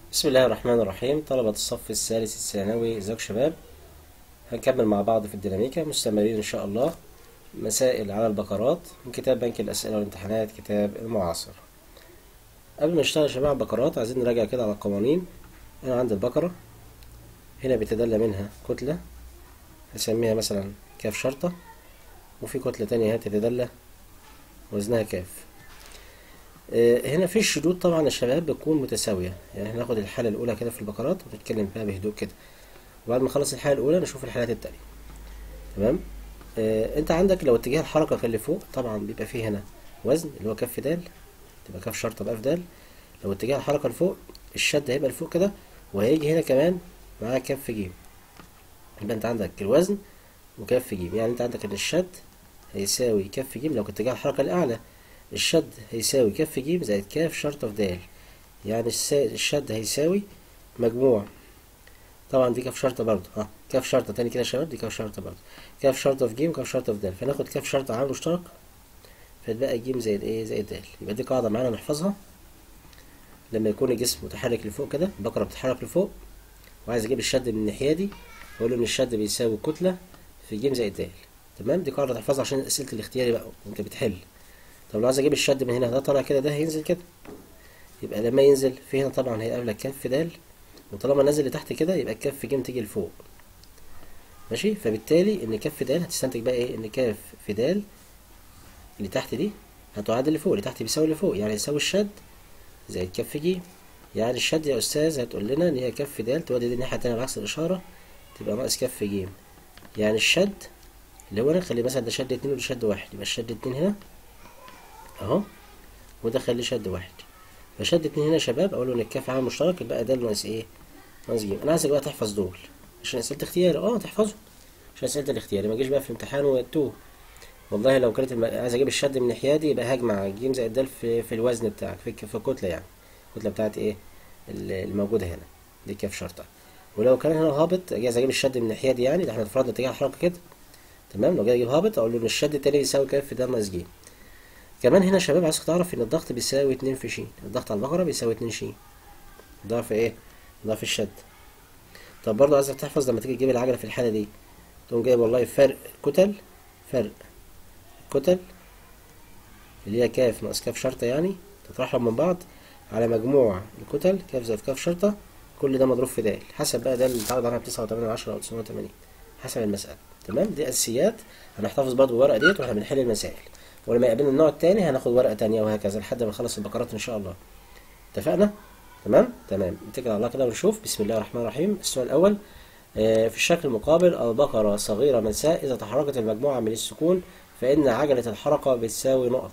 بسم الله الرحمن الرحيم طلبة الصف الثالث الثانوي ازيكم شباب هنكمل مع بعض في الديناميكا مستمرين ان شاء الله مسائل على البقرات من كتاب بنك الاسئله والامتحانات كتاب المعاصر قبل ما نشتغل يا شباب على البقرات عايزين نراجع كده على القوانين انا عندي البقره هنا بيتدلى منها كتله هسميها مثلا كاف شرطه وفي كتله تانية هتتدلى وزنها كاف آه، هنا في الشدود طبعا يا شباب بتكون متساوية يعني هناخد الحالة الأولى كده في البقرات ونتكلم فيها بهدوء كده وبعد ما نخلص الحالة الأولى نشوف الحالات التانية تمام آه أنت عندك لو اتجاه الحركة كان لفوق طبعا بيبقى فيه هنا وزن اللي هو كف دال تبقى كف شرطة بقى في دال لو اتجاه الحركة لفوق الشد هيبقى لفوق كده وهيجي هنا كمان معاه كف جيم يبقى أنت عندك الوزن وكف جيم يعني أنت عندك إن الشد هيساوي كف جيم لو اتجاه الحركة الأعلى الشد هيساوي كف ج زائد كاف شرطة في د يعني السا- الشد هيساوي مجموع طبعا دي كاف شرطة برضه ها كاف شرطة تاني كده يا شباب دي كاف شرطة برضه كاف شرطة في ج وكاف شرطة في د فناخد كاف شرطة عامل مشترك فتبقى ج زائد ايه زائد د يبقى دي قاعدة معانا نحفظها لما يكون الجسم متحرك لفوق كده البقرة بتتحرك لفوق وعايز اجيب الشد من الناحية دي اقول له ان الشد بيساوي كتلة في ج زائد د تمام دي قاعدة تحفظها عشان اسئلة الاختياري بقى وانت بتحل طب لو عايز اجيب الشد من هنا ده طالع كده ده هينزل كده يبقى لما ينزل في هنا طبعا هيقابلك كف د وطالما نازل لتحت كده يبقى الكف ج تيجي لفوق ماشي فبالتالي ان كف د هتستنتج بقى ايه ان كاف في د اللي تحت دي هتعادل اللي فوق اللي تحت بيساوي اللي فوق يعني يساوي الشد زائد كف ج يعني الشد يا استاذ هتقول لنا ان هي كف د تودي دي الناحيه التانيه بعكس الاشاره تبقى ناقص كف ج يعني الشد اللي هو انا خلي مثلا ده شد اتنين وده شد واحد يبقى الشد اتنين هنا اهو وده خليه شد واحد فشد اتنين هنا يا شباب اقول له ان الكاف عامل مشترك يبقى ده ناقص ايه ناقص ج انا عايزك بقى تحفظ دول عشان اسئله اختياري اه تحفظهم عشان اسئله الاختياري ما تجيش بقى في الامتحان وتوه والله لو كانت الم... عايز اجيب الشد من الناحيه دي يبقى هجمع ج زائد د في في الوزن بتاعك في الك- في الكتله يعني الكتله بتاعت ايه ال- الموجوده هنا دي كاف شرطه ولو كان هنا هابط عايز اجيب الشد من الناحيه دي يعني ده احنا فرضنا اتجاه الحركه كده تمام لو جاي اجيب هابط اقول له ان الشد التاني يساوي كاف د ناقص ج كمان هنا يا شباب عايزك تعرف ان الضغط بيساوي اتنين في ش الضغط على البقرة بيساوي اتنين ش ضعف ايه ضعف الشد طب برضه عايزك تحفظ لما تيجي تجيب العجلة في الحالة دي تقوم جايب والله فرق كتل فرق كتل اللي هي كاف ناقص كاف شرطة يعني تطرحهم من بعض على مجموع الكتل كاف زائد كاف شرطة كل ده مضروب في د حسب بقى ده اللي متعود عنها بتسعة وتمانية وعشرة أو تسعمية وتمانين حسب المسألة تمام دي أساسيات هنحتفظ برضه بالورقة ديت واحنا بنحل المسائل ولما يقابلنا النوع التاني هناخد ورقة تانية وهكذا لحد ما نخلص البقرات إن شاء الله اتفقنا؟ تمام؟ تمام نتكل على الله كده ونشوف بسم الله الرحمن الرحيم السؤال الأول آه، في الشكل المقابل البقرة صغيرة منساء إذا تحركت المجموعة من السكون فإن عجلة الحركة بتساوي نقط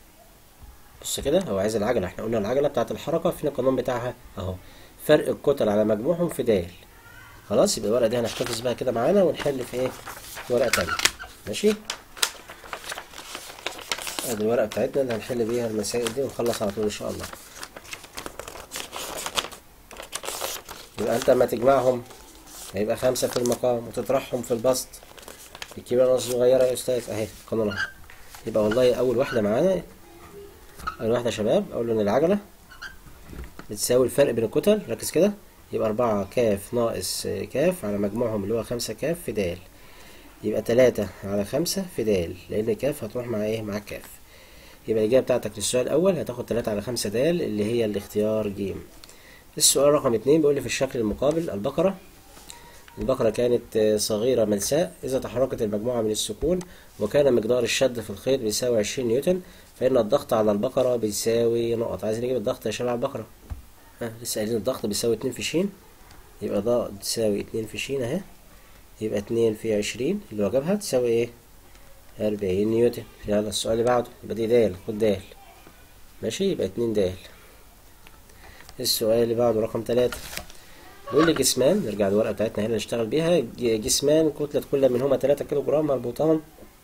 بص كده هو عايز العجلة احنا قلنا العجلة بتاعت الحركة فين القانون بتاعها أهو فرق الكتل على مجموعهم في د خلاص يبقى الورقة دي هنحتفظ بها كده معانا ونحل في إيه؟ في ورقة تانية ماشي؟ ادي الورقة بتاعتنا اللي هنحل بيها المسائل دي ونخلص على طول ان شاء الله يبقى انت لما تجمعهم هيبقى خمسة في المقام وتطرحهم في البسط الكبيرة ناقص صغيرة يا استاذ اهي قانونها يبقى والله اول واحدة معانا اول واحدة يا شباب اقول له ان العجلة بتساوي الفرق بين الكتل ركز كده يبقى أربعة كاف ناقص كاف على مجموعهم اللي هو خمسة كاف في د يبقى تلاتة على خمسة في د لأن كاف هتروح مع ايه مع كاف يبقى الإجابة بتاعتك للسؤال الأول هتاخد تلاتة على خمسة د اللي هي الاختيار ج السؤال رقم اتنين بيقول لي في الشكل المقابل البقرة البقرة كانت آه، صغيرة ملساء إذا تحركت المجموعة من السكون وكان مقدار الشد في الخيط بيساوي عشرين نيوتن فإن الضغط على البقرة بيساوي نقط عايزين نجيب الضغط يا شباب على البقرة ها لسه قايلين الضغط بيساوي اتنين في ش يبقى ضغط تساوي اتنين في ش اهي يبقى اتنين في عشرين اللي هو جابها تساوي ايه أربعين نيوتن يلا السؤال اللي بعده يبقى دي د خد د ماشي يبقى اتنين د السؤال اللي بعده رقم تلاتة بيقول لي جسمان نرجع للورقة بتاعتنا هنا نشتغل بيها ج- جسمان كتلة كل منهما تلاتة كيلو جرام مربوطان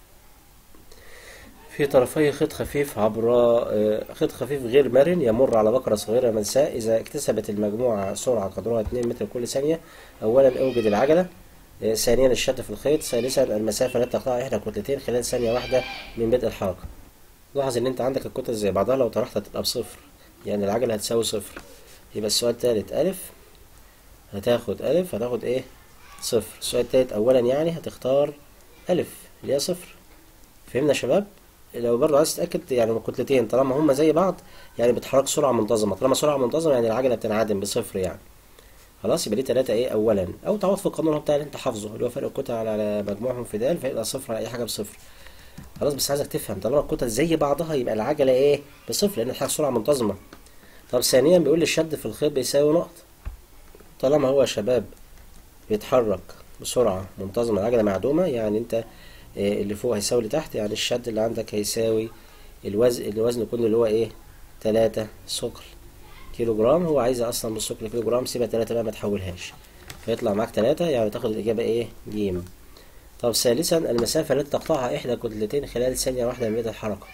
في طرفي خيط خفيف عبر آه، خيط خفيف غير مرن يمر على بقرة صغيرة منساء إذا اكتسبت المجموعة سرعة قدرها 2 متر كل ثانية أولا أوجد العجلة آه، ثانيا الشد في الخيط ثالثا المسافة التي تقطع إحدى الكتلتين خلال ثانية واحدة من بدء الحركة لاحظ إن أنت عندك الكتل زي بعضها لو طرحتها تبقى بصفر يعني العجلة هتساوي صفر يبقى السؤال التالت ألف هتاخد ألف هتاخد إيه صفر السؤال التالت أولا يعني هتختار ألف اللي هي صفر فهمنا يا شباب لو برضه عايز تتأكد يعني من الكتلتين طالما هما زي بعض يعني بيتحركوا سرعة منتظمة طالما سرعة منتظمة يعني العجلة بتنعدم بصفر يعني خلاص يبقى دي تلاتة ايه أولا أو تعوض في القانون بتاع اللي أنت حافظه اللي هو فرق الكتل على على مجموعهم في د فيبقى صفر على أي حاجة بصفر خلاص بس عايزك تفهم طالما الكتل زي بعضها يبقى العجلة ايه بصفر لأن الحاجة سرعة منتظمة طب ثانيا بيقول لي الشد في الخيط بيساوي نقط طالما هو يا شباب بيتحرك بسرعة منتظمة العجلة معدومة يعني انت آه، اللي فوق هيساوي اللي تحت يعني الشد اللي عندك هيساوي الوزن الوزن كله اللي هو ايه تلاتة ثقل كيلو جرام هو عايزها اصلا بالثقل كيلو جرام سيبها تلاتة بقى ما تحولهاش فيطلع معاك تلاتة يعني تاخد الإجابة ايه جيم طب ثالثا المسافة التي تقطعها إحدى كتلتين خلال ثانية واحدة من بداية الحركة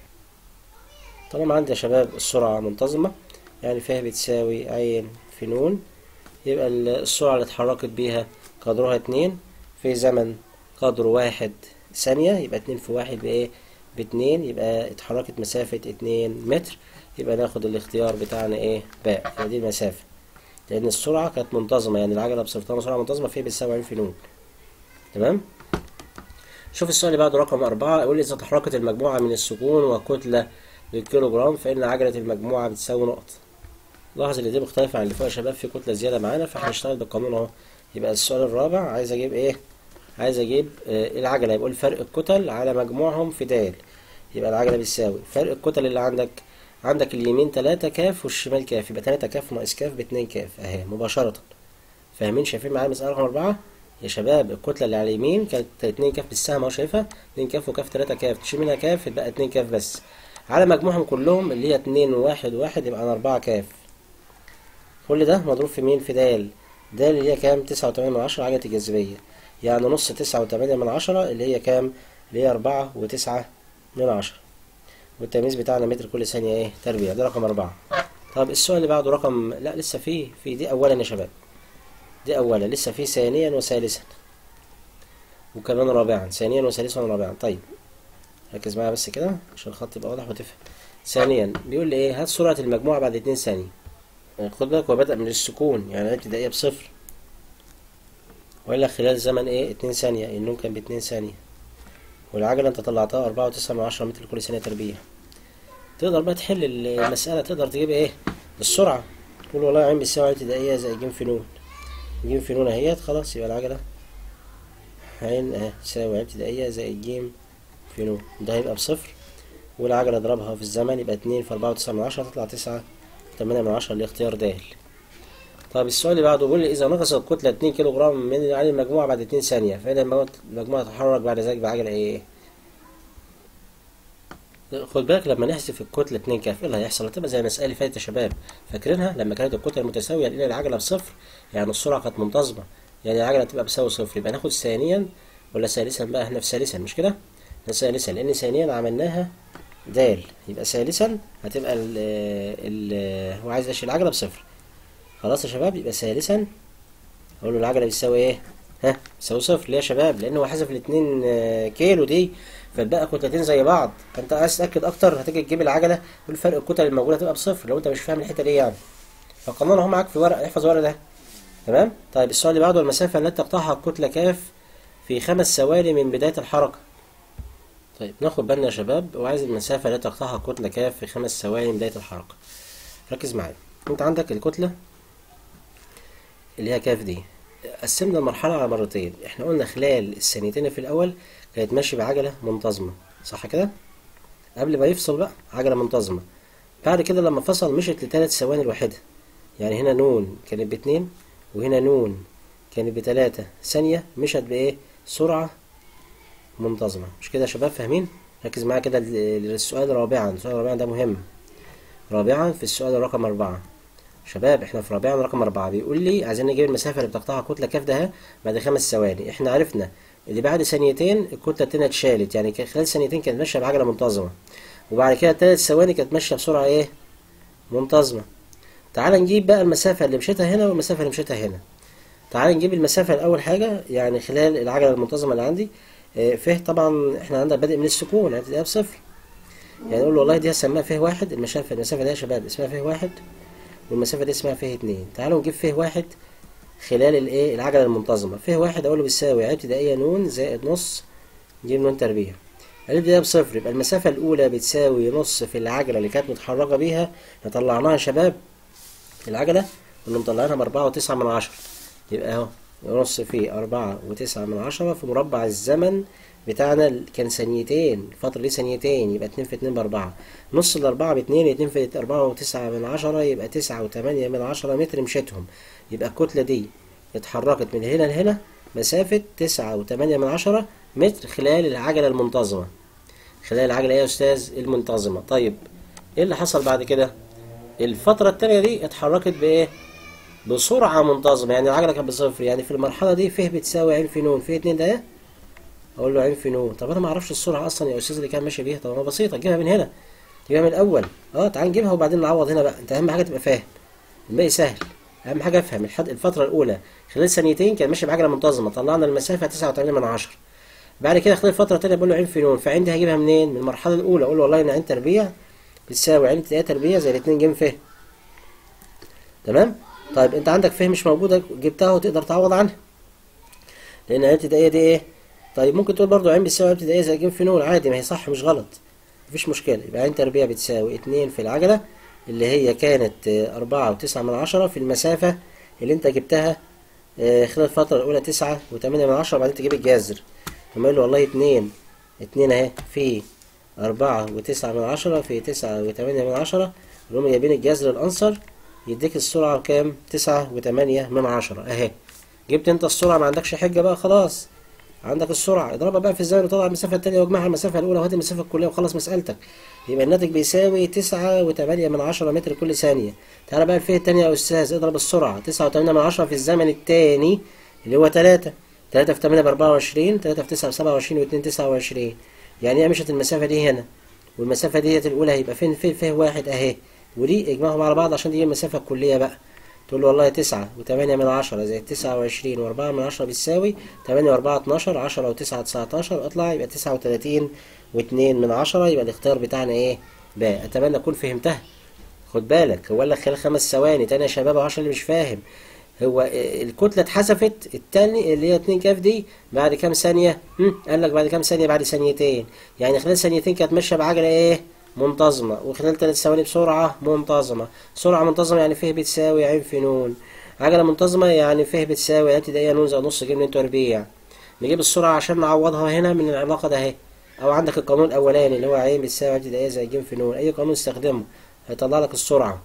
طالما عندي يا شباب السرعة منتظمة يعني فيها بتساوي عين في نون يبقى ال- السرعة اللي اتحركت بيها قدرها اتنين في زمن قدره واحد ثانية يبقى اتنين في واحد بإيه؟ باتنين يبقى اتحركت مسافة اتنين متر يبقى ناخد الاختيار بتاعنا ايه؟ باء هي دي المسافة لأن السرعة كانت منتظمة يعني العجلة بصفر طالما سرعة منتظمة فيها بتساوي عين في نون تمام؟ شوف السؤال اللي بعده رقم أربعة يقول لي إذا تحركت المجموعة من السكون وكتلة للكيلو جرام فإن عجلة المجموعة بتساوي نقط لاحظ ان دي مختلفة عن اللي فوق يا شباب في كتلة زيادة معانا فهنشتغل بالقانون اهو يبقى السؤال الرابع عايز اجيب ايه عايز اجيب آه العجلة يبقى فرق الكتل على مجموعهم في د يبقى العجلة بتساوي فرق الكتل اللي عندك عندك اليمين تلاتة كاف والشمال كاف يبقى تلاتة كاف ناقص كاف باتنين كاف اهي مباشرة فاهمين شايفين معايا مسألة رقم أربعة يا شباب الكتلة اللي على اليمين كانت اتنين كاف بالسهم اهو شايفها اتنين كاف وكاف تلاتة كاف تشيل منها كاف يبقى اتنين كاف بس على مجموعهم كلهم اللي هي اتنين وواحد وواحد يبقى أنا أربعة كاف كل ده مضروب في مين في دال دال اللي هي كام تسعة وتمانية من عشرة عجلة الجاذبية يعني نص تسعة وتمانية من عشرة اللي هي كام اللي هي أربعة وتسعة من عشرة والتمييز بتاعنا متر كل ثانية ايه تربيع ده رقم أربعة طب السؤال اللي بعده رقم لا لسه فيه في دي أولا يا شباب دي أولا لسه فيه ثانيا وثالثا وكمان رابعا ثانيا وثالثا ورابعا طيب ركز معايا بس كده عشان الخط يبقى واضح وتفهم ثانيا بيقول لي ايه هات سرعة المجموعة بعد اتنين ثانية خد بالك هو بدأ من السكون يعني الابتدائية بصفر وقال لك خلال زمن ايه اتنين ثانية النوم كان باتنين ثانية والعجلة انت طلعتها أربعة وتسعة من عشرة متر كل ثانية تربيع تقدر بقى تحل المسألة تقدر تجيب ايه السرعة تقول والله عين بتساوي ابتدائية زي جيم في نون جيم في نون اهيت خلاص يبقى العجلة عين اهي تساوي ابتدائية زي جيم في نون ده هيبقى بصفر والعجلة اضربها في الزمن يبقى اتنين في أربعة وتسعة من عشرة تطلع تسعة تمانية من عشرة الاختيار د طب السؤال اللي بعده بيقول لي إذا نقصت الكتلة اتنين كيلو جرام من عن المجموعة بعد اتنين ثانية فإن المجموعة المجموعة تتحرك بعد ذلك بعجلة إيه؟ خد بالك لما نحذف الكتلة اتنين كاف ايه اللي هيحصل؟ هتبقى زي المسألة اللي فاتت يا شباب فاكرينها لما كانت الكتلة متساوية لأن العجلة بصفر يعني السرعة كانت منتظمة يعني العجلة تبقى بتساوي صفر يبقى ناخد ثانيا ولا ثالثا بقى احنا في ثالثا مش كده؟ ثالثا لأن ثانيا عملناها د يبقى ثالثا هتبقى ال ال هو عايز يشيل العجلة بصفر خلاص يا شباب يبقى ثالثا اقول له العجلة بتساوي ايه؟ ها بتساوي صفر ليه يا شباب؟ لأن هو حذف الاتنين كيلو دي فالباقي كتلتين زي بعض فانت عايز تتأكد أكتر هتيجي تجيب العجلة والفرق الكتل الموجودة تبقى بصفر لو أنت مش فاهم الحتة دي يعني فالقانون اهو معاك في ورق احفظ ورق ده تمام؟ طيب السؤال اللي بعده المسافة التي تقطعها الكتلة كاف في خمس ثواني من بداية الحركة طيب ناخد بالنا يا شباب وعايز المسافة التي تقطعها كتلة كاف في خمس ثواني من بداية الحركة ركز معايا انت عندك الكتلة اللي هي كاف دي قسمنا المرحلة على مرتين احنا قلنا خلال الثانيتين في الأول كانت ماشي بعجلة منتظمة صح كده؟ قبل ما يفصل بقى عجلة منتظمة بعد كده لما فصل مشت لثلاث ثواني الواحدة يعني هنا نون كانت باتنين وهنا نون كانت بتلاتة ثانية مشت بإيه؟ سرعة منتظمة مش كده يا شباب فاهمين؟ ركز معايا كده السؤال رابعا السؤال رابعا ده مهم رابعا في السؤال رقم أربعة شباب احنا في رابعا رقم أربعة بيقول لي عايزين نجيب المسافة اللي بتقطعها كتلة كاف ده بعد خمس ثواني احنا عرفنا اللي بعد ثانيتين الكتلة التانية اتشالت يعني خلال ثانيتين كانت ماشية بعجلة منتظمة وبعد كده تلات ثواني كانت ماشية بسرعة ايه منتظمة تعال نجيب بقى المسافة اللي مشيتها هنا والمسافة اللي مشيتها هنا تعال نجيب المسافة الأول حاجة يعني خلال العجلة المنتظمة اللي عندي اه فيه طبعا احنا عندنا بادئ من السكون يعني تلاقيها بصفر يعني نقول له والله دي هسميها فيه واحد المسافة المسافة دي يا شباب اسمها فيه واحد والمسافة دي اسمها فيه اتنين تعالوا نجيب فيه واحد خلال الايه العجلة المنتظمة فيه واحد اقول له بيساوي عدد ابتدائية نون زائد نص نجيب نون تربيع الابتدائية بصفر يبقى المسافة الأولى بتساوي نص في العجلة اللي كانت متحركة بيها احنا طلعناها يا شباب العجلة كنا مطلعينها بأربعة وتسعة من عشرة يبقى اهو نص في أربعة وتسعة من عشرة في مربع الزمن بتاعنا كان ثانيتين الفترة دي ثانيتين يبقى اتنين في اتنين بأربعة نص الأربعة باتنين اتنين في أربعة وتسعة من عشرة يبقى تسعة وتمانية من عشرة متر مشيتهم يبقى الكتلة دي اتحركت من هنا لهنا مسافة تسعة وتمانية من عشرة متر خلال العجلة المنتظمة خلال العجلة ايه يا أستاذ المنتظمة طيب ايه اللي حصل بعد كده الفترة التانية دي اتحركت بإيه بسرعة منتظمة يعني العجلة كانت بصفر يعني في المرحلة دي فيه بتساوي عين في نون في اتنين ده ايه اقول له عين في نون طب انا ما اعرفش السرعة اصلا يا استاذ اللي كان ماشي بيها طب ما بسيطة تجيبها من هنا تجيبها من الاول اه تعال نجيبها وبعدين نعوض هنا بقى انت اهم حاجة تبقى فاهم الباقي سهل اهم حاجة افهم الحد الفترة الاولى خلال ثانيتين كان ماشي بعجلة منتظمة طلعنا المسافة تسعة وتمانية من عشرة بعد كده خلال فترة تانية بقول له عين في نون فعندي هجيبها منين من المرحلة الاولى اقول له والله ان عين تربيع بتساوي عين ابتدائية تربيع زي الاتنين جيم فهم تمام طيب انت عندك فهم مش موجودة جبتها وتقدر تعوض عنها لان عين ابتدائية دي ايه طيب ممكن تقول برضو عين بتساوي عين ابتدائية زي جيم في نون عادي ما هي صح مش غلط مفيش مشكلة يبقى عين تربيع بتساوي اتنين في العجلة اللي هي كانت أربعة وتسعة من عشرة في المسافة اللي انت جبتها خلال الفترة الأولى تسعة وتمانية من عشرة وبعدين تجيب الجذر ثم يقول له والله اتنين اتنين اهي في أربعة وتسعة من عشرة في تسعة وتمانية من عشرة اللي هم جايبين الجذر الأنصر يديك السرعة بكام؟ تسعة وتمانية من عشرة أهي جبت أنت السرعة ما عندكش حجة بقى خلاص عندك السرعة اضربها بقى في الزمن وطلع المسافة التانية واجمعها المسافة الأولى وهات المسافة الكلية وخلص مسألتك يبقى الناتج بيساوي تسعة وتمانية من عشرة متر كل ثانية تعالى بقى الفئة التانية يا أستاذ اضرب السرعة تسعة وتمانية من عشرة في الزمن التاني اللي هو تلاتة تلاتة في تمانية بأربعة وعشرين تلاتة في تسعة بسبعة وعشرين واتنين تسعة وعشرين يعني ايه مشت المسافة دي هنا والمسافة ديت الأولى هيبقى فين فين فيه واحد أهي ودي اجمعهم على بعض عشان دي المسافة الكلية بقى تقول له والله تسعة وتمانية من عشرة زائد تسعة وعشرين وأربعة من عشرة بتساوي تمانية وأربعة اتناشر عشرة وتسعة تسعتاشر اطلع يبقى تسعة وتلاتين واتنين من عشرة يبقى الاختيار بتاعنا ايه باء أتمنى أكون فهمتها خد بالك هو لك خلال خمس ثواني تاني يا شباب عشان اللي مش فاهم هو الكتلة اتحذفت التاني اللي هي اتنين كاف دي بعد كام ثانية؟ قال لك بعد كام ثانية؟ بعد ثانيتين يعني خلال ثانيتين كانت ماشية بعجلة ايه؟ منتظمة وخلال ثلاث ثواني بسرعة منتظمة سرعة منتظمة يعني فيه بتساوي عين في نون عجلة منتظمة يعني فيه بتساوي عين ابتدائية نون زائد نص جيم تربيع نجيب السرعة عشان نعوضها هنا من العلاقة ده اهي أو عندك القانون الأولاني اللي هو عين بتساوي عين ابتدائية زائد جيم في نون أي قانون استخدمه هيطلع لك السرعة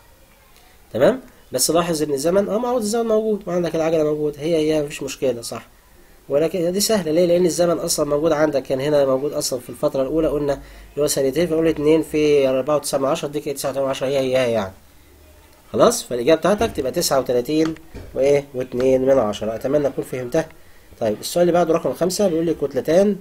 تمام بس لاحظ ان الزمن اه معوض الزمن موجود وعندك العجلة موجود هي هي مفيش مشكلة صح ولكن دي سهلة ليه؟ لأن الزمن أصلا موجود عندك كان هنا موجود أصلا في الفترة الأولى قلنا اللي هو ثانيتين فنقول اتنين في أربعة وتسعة من عشرة تديك تسعة وتمانية من عشرة هي هي يعني خلاص فالإجابة بتاعتك تبقى تسعة وتلاتين وإيه واتنين من عشرة أتمنى أكون فهمتها طيب السؤال اللي بعده رقم خمسة بيقول لي كتلتان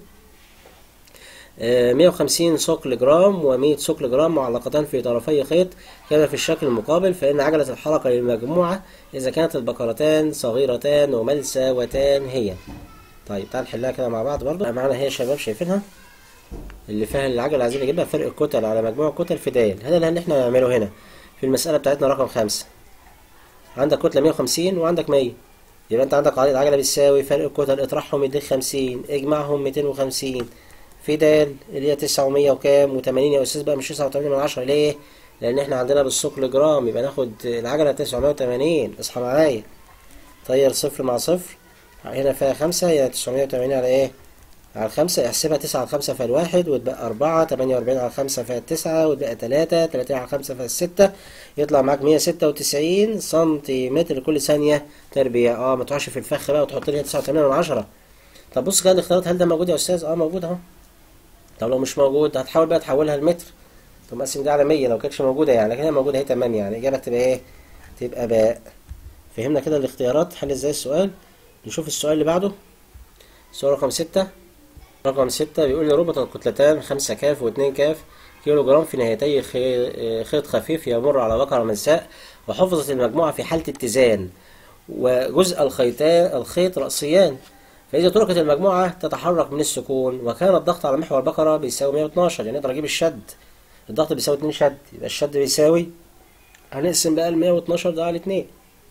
مية وخمسين ثقل جرام ومية ثقل جرام معلقتان في طرفي خيط كما في الشكل المقابل فإن عجلة الحركة للمجموعة إذا كانت البقرتان صغيرتان وملساوتان هي طيب تعال نحلها كده مع بعض برضه معانا هي يا شباب شايفينها اللي فيها العجلة عايزين نجيبها فرق الكتل على مجموع كتل في دال هذا اللي احنا هنعمله هنا في المسألة بتاعتنا رقم خمسة عندك كتلة مية وخمسين وعندك مية يبقى انت عندك عدد عجلة بتساوي فرق الكتل اطرحهم يديك خمسين اجمعهم ميتين وخمسين في دال اللي هي تسعة ومية وكام وتمانين يا أستاذ بقى مش تسعة وتمانين من عشرة ليه؟ لأن احنا عندنا بالثقل جرام يبقى ناخد العجلة تسعمية وتمانين اصحى معايا طير صفر مع صفر هنا فيها خمسة هي تسعمية وتمانين على ايه؟ على خمسة احسبها تسعة على خمسة فيها الواحد وتبقى أربعة تمانية وأربعين على خمسة فيها التسعة وتبقى تلاتة تلاتين على خمسة فيها الستة يطلع معاك مية ستة وتسعين سنتيمتر كل ثانية تربيع اه ما تروحش في الفخ بقى وتحط لي تسعة وتمانين من عشرة طب بص كده الاختيارات هل ده موجود يا أستاذ؟ اه موجود اهو طب لو مش موجود هتحاول بقى تحولها لمتر تقوم قاسم دي على مية لو كانتش موجودة يعني لكن هي موجودة اهي تمانية يعني إجابتك تبقى ايه؟ تبقى باء فهمنا كده الاختيارات حل ازاي السؤال نشوف السؤال اللي بعده سؤال رقم ستة رقم ستة بيقول لي ربط الكتلتان خمسة كاف واتنين كاف كيلو جرام في نهايتي خيط خفيف يمر على بقرة ملساء وحفظت المجموعة في حالة اتزان وجزء الخيطان الخيط رأسيان فإذا تركت المجموعة تتحرك من السكون وكان الضغط على محور البقرة بيساوي 112 يعني نقدر أجيب الشد الضغط بيساوي 2 شد يبقى الشد بيساوي هنقسم بقى ال 112 ده على 2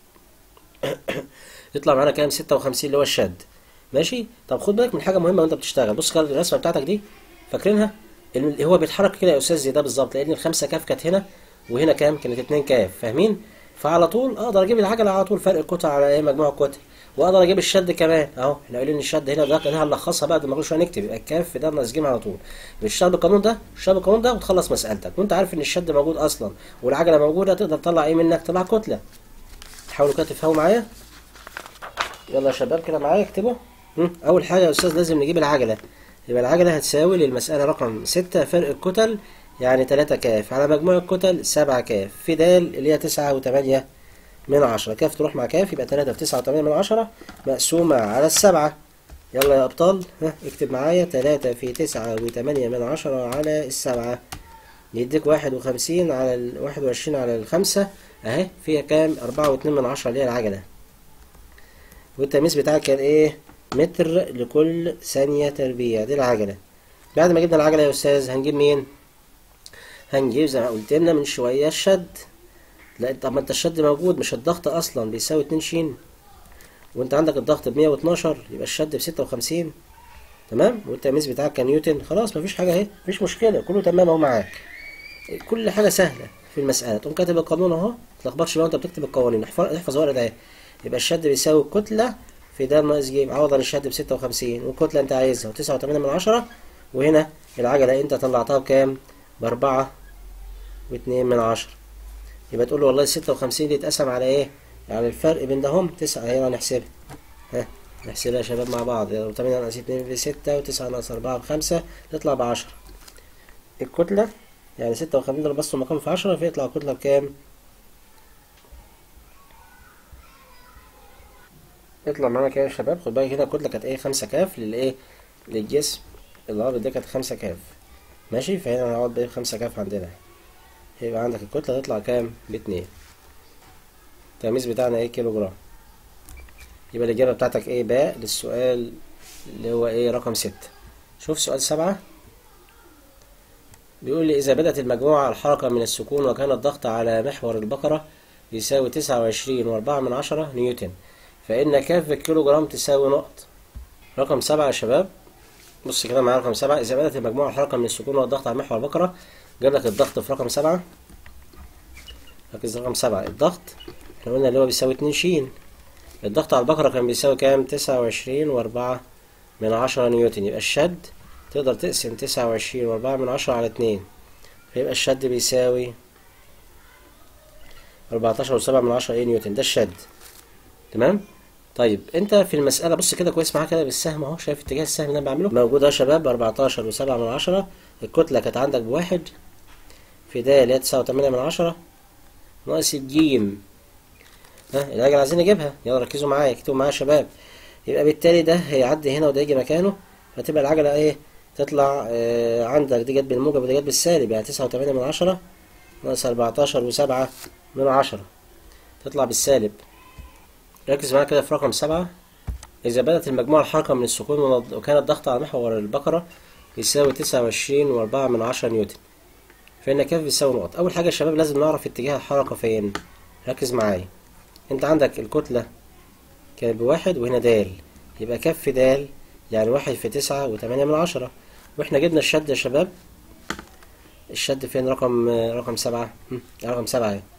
يطلع معانا كام 56 اللي هو الشد ماشي طب خد بالك من حاجه مهمه وانت بتشتغل بص كده الرسمه بتاعتك دي فاكرينها اللي هو بيتحرك كده يا استاذ زي ده بالظبط لان الخمسه كاف كانت هنا وهنا كام كانت 2 كاف فاهمين فعلى طول اقدر اجيب العجله على طول فرق الكتل على ايه مجموع الكتل واقدر اجيب الشد كمان اهو احنا قايلين الشد هنا ده كان هنلخصها بقى ما كل نكتب يبقى الكاف ده ناقص جيم على طول بتشتغل بالقانون ده تشتغل بالقانون ده وتخلص مسالتك وانت عارف ان الشد موجود اصلا والعجله موجوده تقدر تطلع ايه منك تطلع كتله حاولوا كده تفهموا معايا يلا يا شباب كده معايا اكتبوا هم، اول حاجه يا استاذ لازم نجيب العجله يبقى العجله هتساوي للمساله رقم 6 فرق الكتل يعني 3 كاف على مجموع الكتل 7 كاف في د اللي هي 9 و8 من 10 كاف تروح مع كاف يبقى 3 في 9 و8 من 10 مقسومه على السبعة يلا يا ابطال ها اكتب معايا 3 في 9 و8 من 10 على السبعة يديك 51 على ال 21 على الخمسة اهي فيها كام 4 و2 من 10 اللي هي العجله والتمييز بتاعك كان ايه متر لكل ثانية تربيع دي العجلة بعد ما جبنا العجلة يا أستاذ هنجيب مين؟ هنجيب زي ما قلت لنا من شوية الشد لا طب ما انت الشد موجود مش الضغط أصلا بيساوي اتنين شين وانت عندك الضغط بمية واتناشر يبقى الشد بستة وخمسين تمام والتمييز بتاعك كان نيوتن خلاص مفيش حاجة اهي مفيش مشكلة كله تمام اهو معاك كل حاجة سهلة في المسألة تقوم كاتب القانون اهو متلخبطش بقى وانت بتكتب القوانين احفظ احفظ ورقة ده يبقى الشد بيساوي الكتلة في ده ناقص ج عوض عن الشد بستة وخمسين والكتلة انت عايزها وتسعة وتمانية من عشرة وهنا العجلة انت طلعتها بكام؟ بأربعة واتنين من عشرة يبقى تقول له والله الستة وخمسين دي اتقسم على ايه؟ يعني الفرق بين ده هم تسعة يلا نحسبها ها نحسبها يا شباب مع بعض يلا تمانية ناقص اتنين بستة وتسعة ناقص أربعة بخمسة تطلع بعشرة الكتلة يعني ستة وخمسين دول بس مكان في عشرة فيطلع الكتلة بكام؟ يطلع معانا كده يا شباب خد بالك هنا الكتلة كانت ايه خمسة كاف للايه للجسم الأرض دي كانت خمسة كاف ماشي فهنا هنقعد بايه خمسة كاف عندنا يبقى عندك الكتلة تطلع كام باتنين التمييز بتاعنا ايه كيلو جرام يبقى الإجابة بتاعتك ايه باء للسؤال اللي هو ايه رقم ستة شوف سؤال سبعة بيقول لي إذا بدأت المجموعة الحركة من السكون وكان الضغط على محور البقرة يساوي تسعة وعشرين وأربعة من عشرة نيوتن فإن كاف الكيلو جرام تساوي نقط رقم سبعة يا شباب بص كده معايا رقم سبعة إذا بدأت المجموعة الحركة من السكون والضغط على محور البقرة جاب لك الضغط في رقم سبعة ركز رقم سبعة الضغط احنا قلنا اللي هو بيساوي اتنين شين الضغط على البقرة كان بيساوي كام تسعة وعشرين وأربعة من عشرة نيوتن يبقى الشد تقدر تقسم تسعة وعشرين وأربعة من عشرة على اتنين فيبقى الشد بيساوي أربعتاشر وسبعة من عشرة ايه نيوتن ده الشد تمام طيب انت في المسألة بص كده كويس معايا كده بالسهم اهو شايف اتجاه السهم اللي انا بعمله موجود يا شباب أربعتاشر وسبعة من عشرة الكتلة كانت عندك بواحد في ده اللي هي تسعة وتمانية من عشرة ناقص الجيم ها العجلة عايزين نجيبها يلا ركزوا معايا اكتبوا معايا يا شباب يبقى بالتالي ده هيعدي هنا وده يجي مكانه فتبقى العجلة ايه تطلع آه عندك دي جت بالموجب ودي جت بالسالب يعني تسعة وتمانية من عشرة ناقص أربعتاشر وسبعة من عشرة تطلع بالسالب ركز معايا كده في رقم سبعة إذا بدأت المجموعة الحركة من السكون وكان الضغط على محور البقرة يساوي تسعة وعشرين وأربعة من عشرة نيوتن فإن كيف بيساوي نقط أول حاجة يا شباب لازم نعرف اتجاه الحركة فين ركز معايا أنت عندك الكتلة كانت بواحد وهنا دال يبقى كف دال يعني واحد في تسعة وتمانية من عشرة واحنا جبنا الشد يا شباب الشد فين رقم رقم سبعة هم، رقم سبعة اهي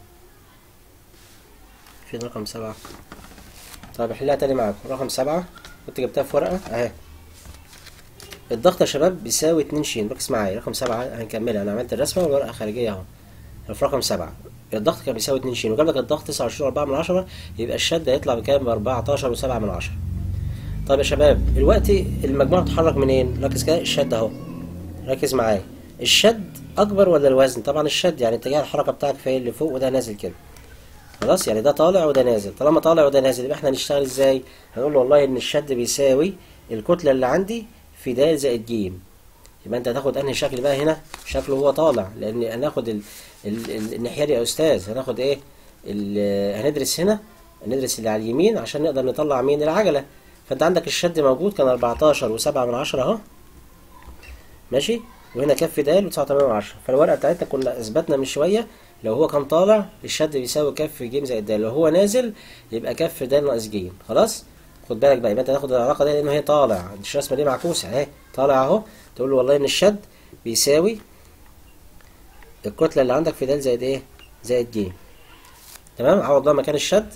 فين رقم سبعة طيب احلها تاني معاكم رقم سبعة كنت جبتها في ورقة اهي الضغط يا شباب بيساوي اتنين شين ركز معايا رقم سبعة هنكملها انا عملت الرسمة والورقة خارجية اهو في رقم سبعة الضغط كان بيساوي اتنين شين وجاب لك الضغط تسعة وعشرين وأربعة من عشرة يبقى الشد هيطلع بكام بأربعتاشر وسبعة من عشرة طيب يا شباب دلوقتي المجموعة بتتحرك منين؟ ركز كده الشد اهو ركز معايا الشد أكبر ولا الوزن؟ طبعا الشد يعني اتجاه الحركة بتاعك فين لفوق وده نازل كده خلاص يعني ده طالع وده نازل طالما طالع وده نازل يبقى احنا هنشتغل ازاي؟ هنقول له والله إن الشد بيساوي الكتلة اللي عندي في د زائد ج يبقى انت هتاخد انهي شكل بقى هنا شكله هو طالع لان هناخد ال... ال... ال... الناحيه دي يا استاذ هناخد ايه ال... هندرس هنا ندرس اللي على اليمين عشان نقدر نطلع مين العجله فانت عندك الشد موجود كان 14 و7 من عشرة اهو ماشي وهنا كف د و9 من عشرة فالورقه بتاعتنا كنا اثبتنا من شويه لو هو كان طالع الشد بيساوي كف ج زائد د لو هو نازل يبقى كف د ناقص ج خلاص خد بالك بقى يبقى انت تاخد العلاقه دي لان هي طالع مش الرسمه دي معكوسه اهي طالع اهو تقول له والله ان الشد بيساوي الكتله اللي عندك في د زائد ايه زائد ج تمام عوض بقى مكان الشد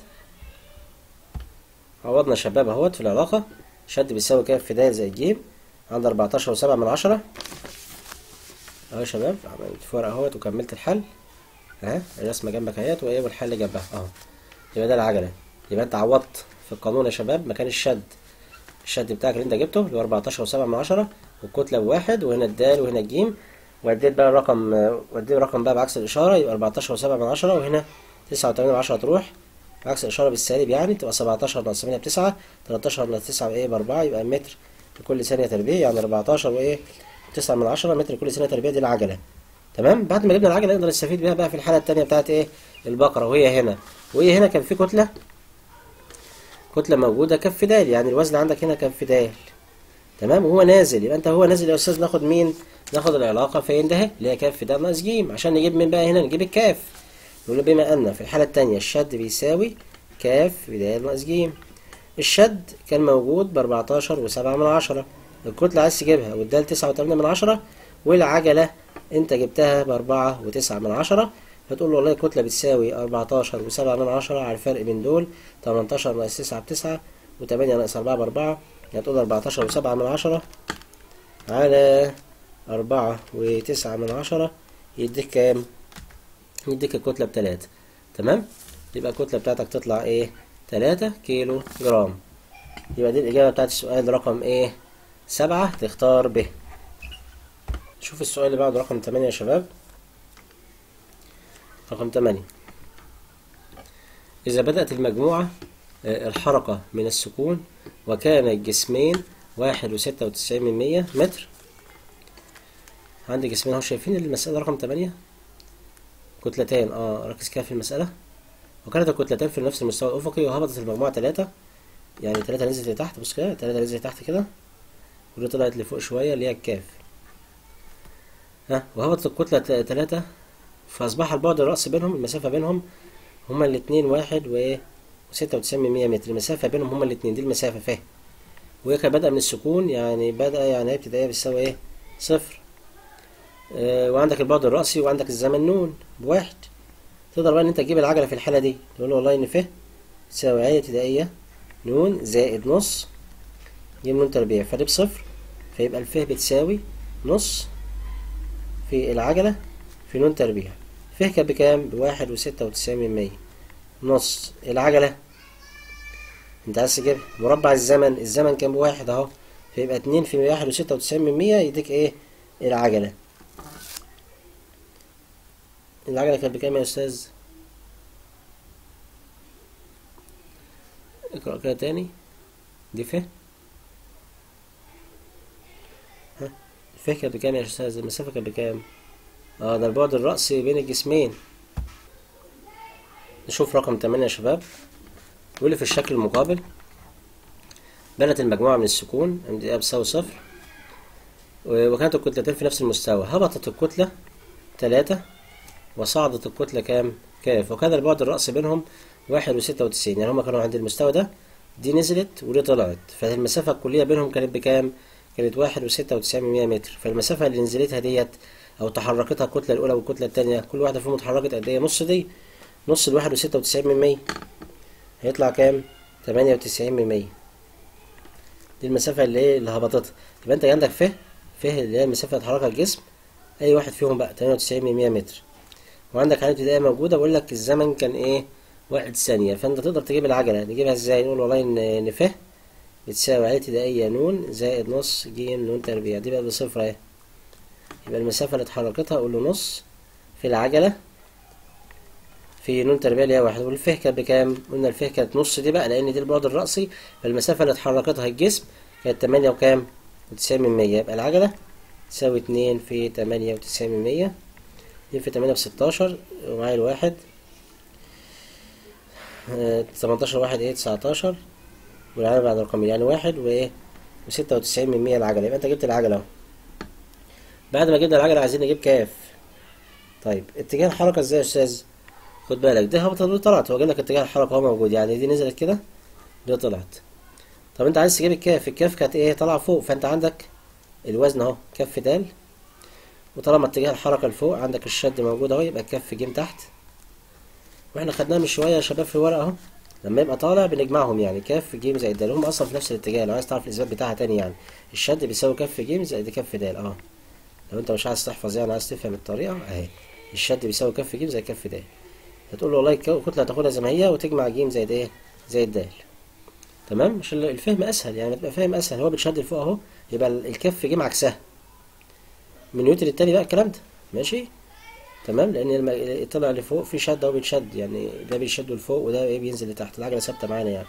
عوضنا شباب اهوت في العلاقه شد بيساوي كام في د زائد ج عند 14 وسبعة من عشرة اهو يا شباب عملت في ورقه اهوت وكملت الحل اهي الرسمه جنبك اهيت وايه والحل جنبها اهو يبقى ده العجله يبقى انت عوضت في القانون يا شباب مكان الشد الشد بتاعك اللي انت جبته اللي هو 14 وسبعة من عشرة والكتله بواحد وهنا الدال وهنا الجيم واديت بقى الرقم وديت الرقم بقى بعكس الاشاره يبقى 14 وسبعة من عشرة وهنا تسعة وتمانية من عشرة تروح بعكس الاشاره بالسالب يعني تبقى 17 ناقص 8 بتسعة 13 ناقص 9 بايه باربعة يبقى متر لكل ثانيه تربيع يعني 14 وايه 9 من عشرة متر لكل ثانيه تربيع دي العجله تمام بعد ما جبنا العجله نقدر نستفيد بيها بقى في الحاله الثانيه بتاعت ايه البقره وهي هنا وهي هنا كان في كتله كتله موجوده كف د يعني الوزن عندك هنا كف د تمام وهو نازل يبقى انت هو نازل يا استاذ ناخد مين ناخد العلاقه فين ده اللي هي كف د ناقص ج عشان نجيب من بقى هنا نجيب الكاف نقول له بما ان في الحاله الثانيه الشد بيساوي كاف د ناقص ج الشد كان موجود ب 14 و7 من عشرة الكتلة عايز تجيبها والدال 9 و8 من عشرة والعجلة انت جبتها ب 4 و9 من عشرة فتقول له والله الكتلة بتساوي 14 و7 من عشرة على الفرق بين دول 18 ناقص 9 ب 9 و8 ناقص 4 ب 4 يعني تقول 14 و7 من عشرة على 4 و9 من عشرة يديك كام؟ يديك الكتلة بتلاتة تمام؟ يبقى الكتلة بتاعتك تطلع ايه؟ 3 كيلو جرام يبقى دي الإجابة بتاعت السؤال رقم ايه؟ سبعة تختار ب شوف السؤال اللي بعده رقم تمانية يا شباب رقم تمانية إذا بدأت المجموعة الحركة من السكون وكان الجسمين واحد وستة وتسعين من مية متر عندي جسمين اهو شايفين المسألة رقم تمانية كتلتين اه ركز كده في المسألة وكانت الكتلتين في نفس المستوى الأفقي وهبطت المجموعة تلاتة يعني تلاتة نزلت لتحت بص كده تلاتة نزلت لتحت كده ودي طلعت لفوق شوية اللي هي الكاف ها وهبطت الكتلة تلاتة فأصبح البعد الرأسي بينهم المسافة بينهم هما الاتنين واحد وإيه وستة وتسعين من مية متر المسافة بينهم هما الاتنين دي المسافة فاهم وهي كانت بادئة من السكون يعني بادئة يعني هي ابتدائية بتساوي إيه صفر آه وعندك البعد الرأسي وعندك الزمن نون بواحد تقدر بقى إن أنت تجيب العجلة في الحالة دي تقول له والله إن ف تساوي عين ابتدائية نون زائد نص جيب نون تربيع فدي بصفر فيبقى الف بتساوي نص في العجلة في نون تربيع ف كانت بكام؟ بواحد وستة وتسعين من مية نص العجلة انت عايز تجيب مربع الزمن الزمن كان بواحد اهو فيبقى اتنين في واحد وستة وتسعين من مية يديك ايه العجلة العجلة كانت بكام يا استاذ اقرأ كده تاني دي ف ها الف كانت بكام يا استاذ المسافة كانت بكام اه ده البعد الرأسي بين الجسمين نشوف رقم تمانية يا شباب بيقول لي في الشكل المقابل بنت المجموعة من السكون عند إيه بتساوي صفر وكانت الكتلتين في نفس المستوى هبطت الكتلة تلاتة وصعدت الكتلة كام؟ كاف وكان البعد الرأسي بينهم واحد وستة وتسعين يعني هما كانوا عند المستوى ده دي نزلت ودي طلعت فالمسافة الكلية بينهم كانت بكام؟ كانت واحد وستة وتسعين من مية متر فالمسافة اللي نزلتها ديت أو تحركتها الكتلة الأولى والكتلة التانية كل واحدة فيهم اتحركت قد إيه؟ نص دي نص الواحد وستة وتسعين من مية هيطلع كام؟ تمانية وتسعين من مية دي المسافة اللي ايه اللي هبطتها يبقى انت عندك ف ف اللي هي المسافة اللي اتحركها الجسم أي واحد فيهم بقى تمانية وتسعين من مية متر وعندك علامة ابتدائية موجودة بقول لك الزمن كان ايه؟ واحد ثانية فانت تقدر تجيب العجلة نجيبها ازاي؟ نقول والله ان ان ف بتساوي علامة ابتدائية نون زائد نص ج نون تربيع دي بقى بصفر اهي يبقى المسافة اللي اتحركتها أقول له نص في العجلة في نون تربيع اللي هي واحد والفه كانت بكام؟ قلنا الفه كانت نص دي بقى لأن دي البعد الرأسي فالمسافة اللي اتحركتها الجسم كانت تمانية وكام؟ وتسعين من مية يبقى العجلة تساوي اتنين في تمانية وتسعين من مية اتنين في تمانية بستاشر ومعايا الواحد تمنتاشر واحد ايه تسعتاشر والعجلة بعد الرقمين يعني واحد وايه وستة وتسعين من مية العجلة يبقى انت جبت العجلة اهو بعد ما جبنا العجلة عايزين نجيب كاف طيب اتجاه الحركة ازاي يا استاذ خد بالك ده هبطت ودي طلعت هو جايب لك اتجاه الحركة هو موجود يعني دي نزلت كده دي طلعت طب انت عايز تجيب الكاف الكاف كانت ايه طالعة فوق فانت عندك الوزن اهو كف د وطالما اتجاه الحركة لفوق عندك الشد موجود اهو يبقى الكف جيم تحت واحنا خدناها من شوية يا شباب في الورقة اهو لما يبقى طالع بنجمعهم يعني كف جيم زائد د هم اصلا في نفس الاتجاه لو عايز تعرف الاثبات بتاعها تاني يعني الشد بيساوي كف جيم زائد كف د اه لو انت مش عايز تحفظ يعني عايز تفهم الطريقة اهي الشد بيساوي كف جيم زائد كف د هتقول له والله الكتلة هتاخدها زي ما هي وتجمع جيم زائد ايه زائد د تمام مش الفهم اسهل يعني تبقى فاهم اسهل هو بيتشد لفوق اهو يبقى الكف جيم عكسها من نيوتن التاني بقى الكلام ده ماشي تمام لان لما طلع لفوق في شد اهو بيتشد يعني ده بيشد لفوق وده ايه بينزل لتحت العجله ثابته معانا يعني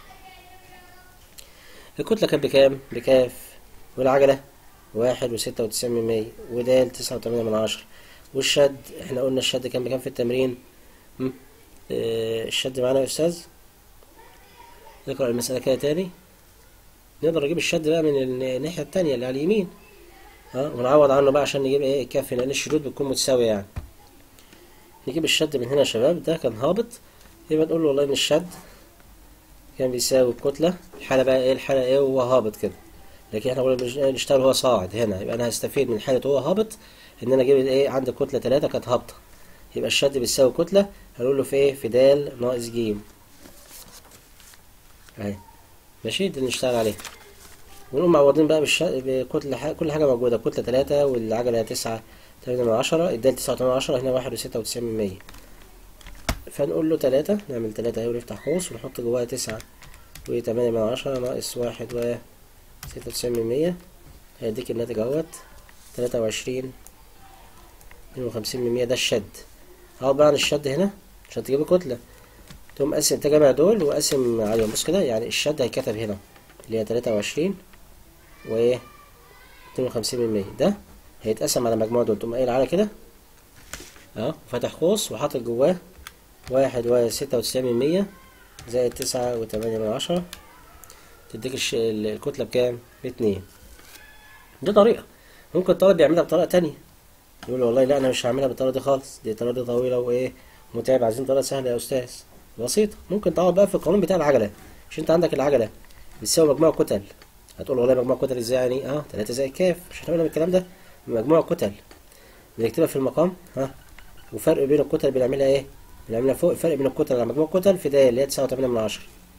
الكتله كانت بكام بكاف والعجله واحد وستة وتسعين من مية ودال تسعة وتمانية من عشرة والشد احنا قلنا الشد كان بكام في التمرين اه الشد معانا يا استاذ نقرأ المسألة كده تاني نقدر نجيب الشد بقى من الناحية التانية اللي على اليمين ها ونعوض عنه بقى عشان نجيب ايه الكف لان الشدود بتكون متساوية يعني نجيب الشد من هنا يا شباب ده كان هابط يبقى نقول له والله ان الشد كان بيساوي الكتلة الحالة بقى ايه الحالة ايه وهو هابط كده لكن احنا قلنا نشتغل وهو صاعد هنا يبقى انا هستفيد من حالة وهو هابط ان انا اجيب ايه عندي كتلة تلاتة كانت هابطة يبقى الشد بيساوي كتلة هنقول له في ايه في د ناقص ج اهي ماشي دي اللي نشتغل عليه ونقوم معوضين بقى بالش... بكتلة ح... كل حاجة موجودة كتلة تلاتة والعجلة تسعة تمانية من عشرة الدال تسعة وتمانية من عشرة هنا واحد وستة وتسعين من مية فنقول له تلاتة نعمل تلاتة اهي ونفتح قوس ونحط جواها تسعة وتمانية من عشرة ناقص واحد و ستة وتسعين من مية هيديك الناتج اهوت تلاتة وعشرين اتنين وخمسين من مية ده الشد اهو بقى عن الشد هنا عشان تجيب الكتلة تقوم قسم تجمع دول وقسم عليهم بص كده يعني الشد هيتكتب هنا اللي هي تلاتة وعشرين وايه اتنين وخمسين من مية ده هيتقسم على مجموع دول تقوم قايل على كده اهو فاتح قوس وحاطط جواه واحد وستة وتسعين من مية زائد تسعة وتمانية من عشرة تديك الش... الكتلة بكام؟ باتنين دي طريقة ممكن الطالب يعملها بطريقة تانية يقول والله لا أنا مش هعملها بالطريقة دي خالص دي طريقة دي طويلة وإيه متعب عايزين طريقة سهلة يا أستاذ بسيطة ممكن تعوض بقى في القانون بتاع العجلة مش أنت عندك العجلة بتساوي مجموع كتل هتقول والله مجموع كتل ازاي يعني اه تلاتة زائد كاف مش هنعمل الكلام ده مجموع كتل بنكتبها في المقام ها وفرق بين الكتل بنعملها ايه بنعملها فوق الفرق بين الكتل على مجموع كتل في ده اللي هي تسعة وتمانية من عشرة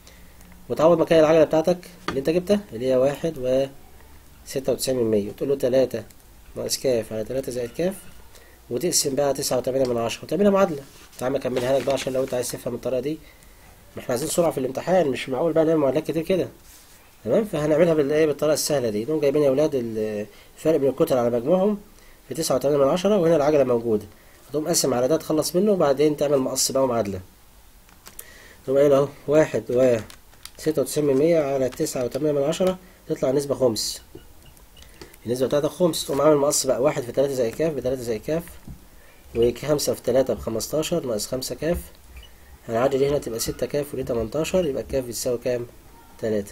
وتعوض مكان العجلة بتاعتك اللي انت جبتها اللي هي واحد و ستة وتسعين من مية وتقول له تلاتة ناقص كاف على تلاتة زائد كاف وتقسم بقى تسعة وتمانية من عشرة وتعملها معادلة تعالى اكملها لك بقى عشان لو انت عايز تفهم الطريقة دي ما احنا عايزين سرعة في الامتحان مش معقول بقى نعمل معادلات كتير كده تمام فهنعملها بالايه بالطريقة السهلة دي نقوم جايبين يا ولاد الفرق بين الكتل على مجموعهم في تسعة وتمانية من عشرة وهنا العجلة موجودة تقوم قسم على ده تخلص منه وبعدين تعمل مقص بقى ومعادلة تقوم قايل اهو واحد و ستة وتسعين من مية على تسعة وتمانية من عشرة تطلع نسبة خمس النسبة بتاعتك خمس تقوم عامل مقص بقى واحد في تلاتة زائد كاف بتلاتة زائد كاف وخمسة في تلاتة بخمستاشر ناقص خمسة كاف هنعدي دي هنا تبقى ستة كاف ودي تمنتاشر يبقى الكاف بتساوي كام؟ تلاتة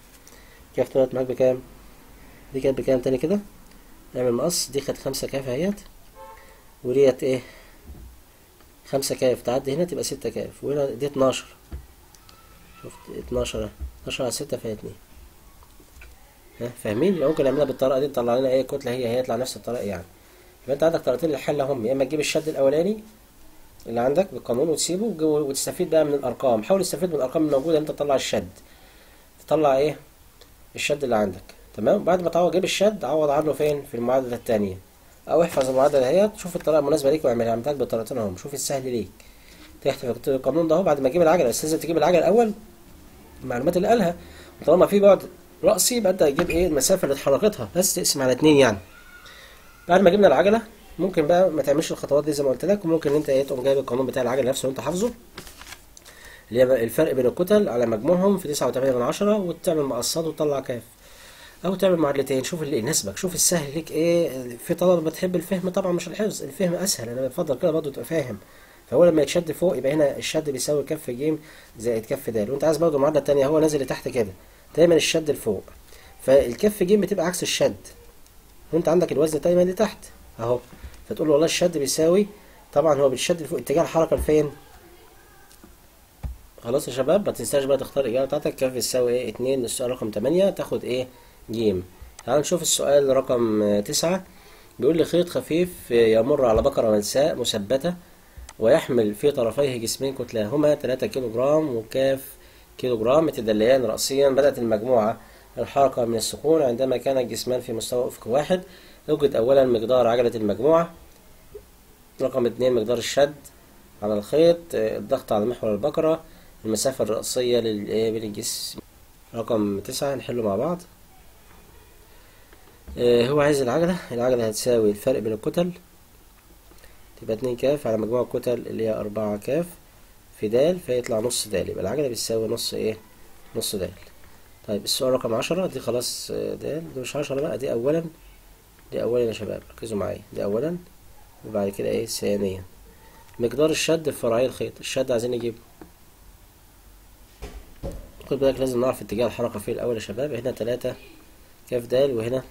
كاف طلعت معاك بكام؟ دي كانت بكام تاني كده؟ نعمل مقص دي كانت خمسة كاف اهيت وديت ايه؟ خمسة كاف تعدي هنا تبقى ستة كاف وهنا دي اتناشر شفت اتناشر اتناشر على ستة فيها اتنين ها فاهمين؟ يبقى ممكن نعملها بالطريقة دي تطلع لنا ايه كتلة هي هيطلع نفس الطريقة يعني يبقى انت عندك طريقتين للحل هم يا اما تجيب الشد الاولاني اللي عندك بالقانون وتسيبه وتستفيد بقى من الارقام حاول تستفيد من الارقام الموجوده انت تطلع الشد تطلع ايه الشد اللي عندك تمام بعد ما تعوض جيب الشد عوض عنه فين في المعادله الثانيه او احفظ المعادله دهيت شوف الطريقه المناسبه ليك واعملها عملتك بالطريقتين اهم شوف السهل ليك تحت القانون ده اهو بعد ما تجيب العجله بس لازم تجيب العجله الاول المعلومات اللي قالها وطالما في بعد رأسي يبقى انت هتجيب ايه المسافه اللي اتحركتها بس تقسم على اتنين يعني بعد ما جبنا العجله ممكن بقى ما تعملش الخطوات دي زي ما قلت لك وممكن انت ايه تقوم جايب القانون بتاع العجله نفسه وانت حافظه اللي هي الفرق بين الكتل على مجموعهم في تسعة وتمانية من عشرة وتعمل مقصات وتطلع كاف او تعمل معادلتين شوف اللي يناسبك شوف السهل ليك ايه في طلبه بتحب الفهم طبعا مش الحفظ الفهم اسهل انا بفضل كده برضه تبقى فاهم فهو لما يتشد فوق يبقى هنا الشد بيساوي كف جيم زائد كف د وانت عايز برضه المعادله التانية هو نازل لتحت كده دايما الشد لفوق فالكف جيم بتبقى عكس الشد وانت عندك الوزن دايما لتحت اهو فتقول له والله الشد بيساوي طبعا هو بيتشد لفوق اتجاه الحركة لفين خلاص يا شباب ما تنساش بقى تختار الإجابة بتاعتك كيف بتساوي ايه اتنين السؤال رقم تمانية تاخد ايه جيم تعال نشوف السؤال رقم آه، تسعة بيقول لي خيط خفيف يمر على بقرة ملساء مثبتة ويحمل في طرفيه جسمين كتلاهما 3 كيلو جرام وكاف كيلو جرام يتدليان رأسيا بدأت المجموعة الحركة من السكون عندما كان الجسمان في مستوى أفق واحد يوجد أولا مقدار عجلة المجموعة رقم اتنين مقدار الشد على الخيط آه، الضغط على محور البقرة المسافة الرأسية لل- إيه، بين الجسم رقم تسعة نحله مع بعض آه، هو عايز العجلة العجلة هتساوي الفرق بين الكتل تبقى اتنين كاف على مجموع الكتل اللي هي أربعة كاف في دال فيطلع نص دال يبقى العجلة بتساوي نص ايه نص دال طيب السؤال رقم عشرة دي خلاص آه، دال دي مش عشرة بقى دي أولا دي أولا يا شباب ركزوا معايا دي أولا وبعد كده ايه ثانيا مقدار الشد في فرعي الخيط الشد عايزين نجيبه خد بالك لازم نعرف اتجاه الحركة فين الأول يا شباب هنا تلاتة كاف دال وهنا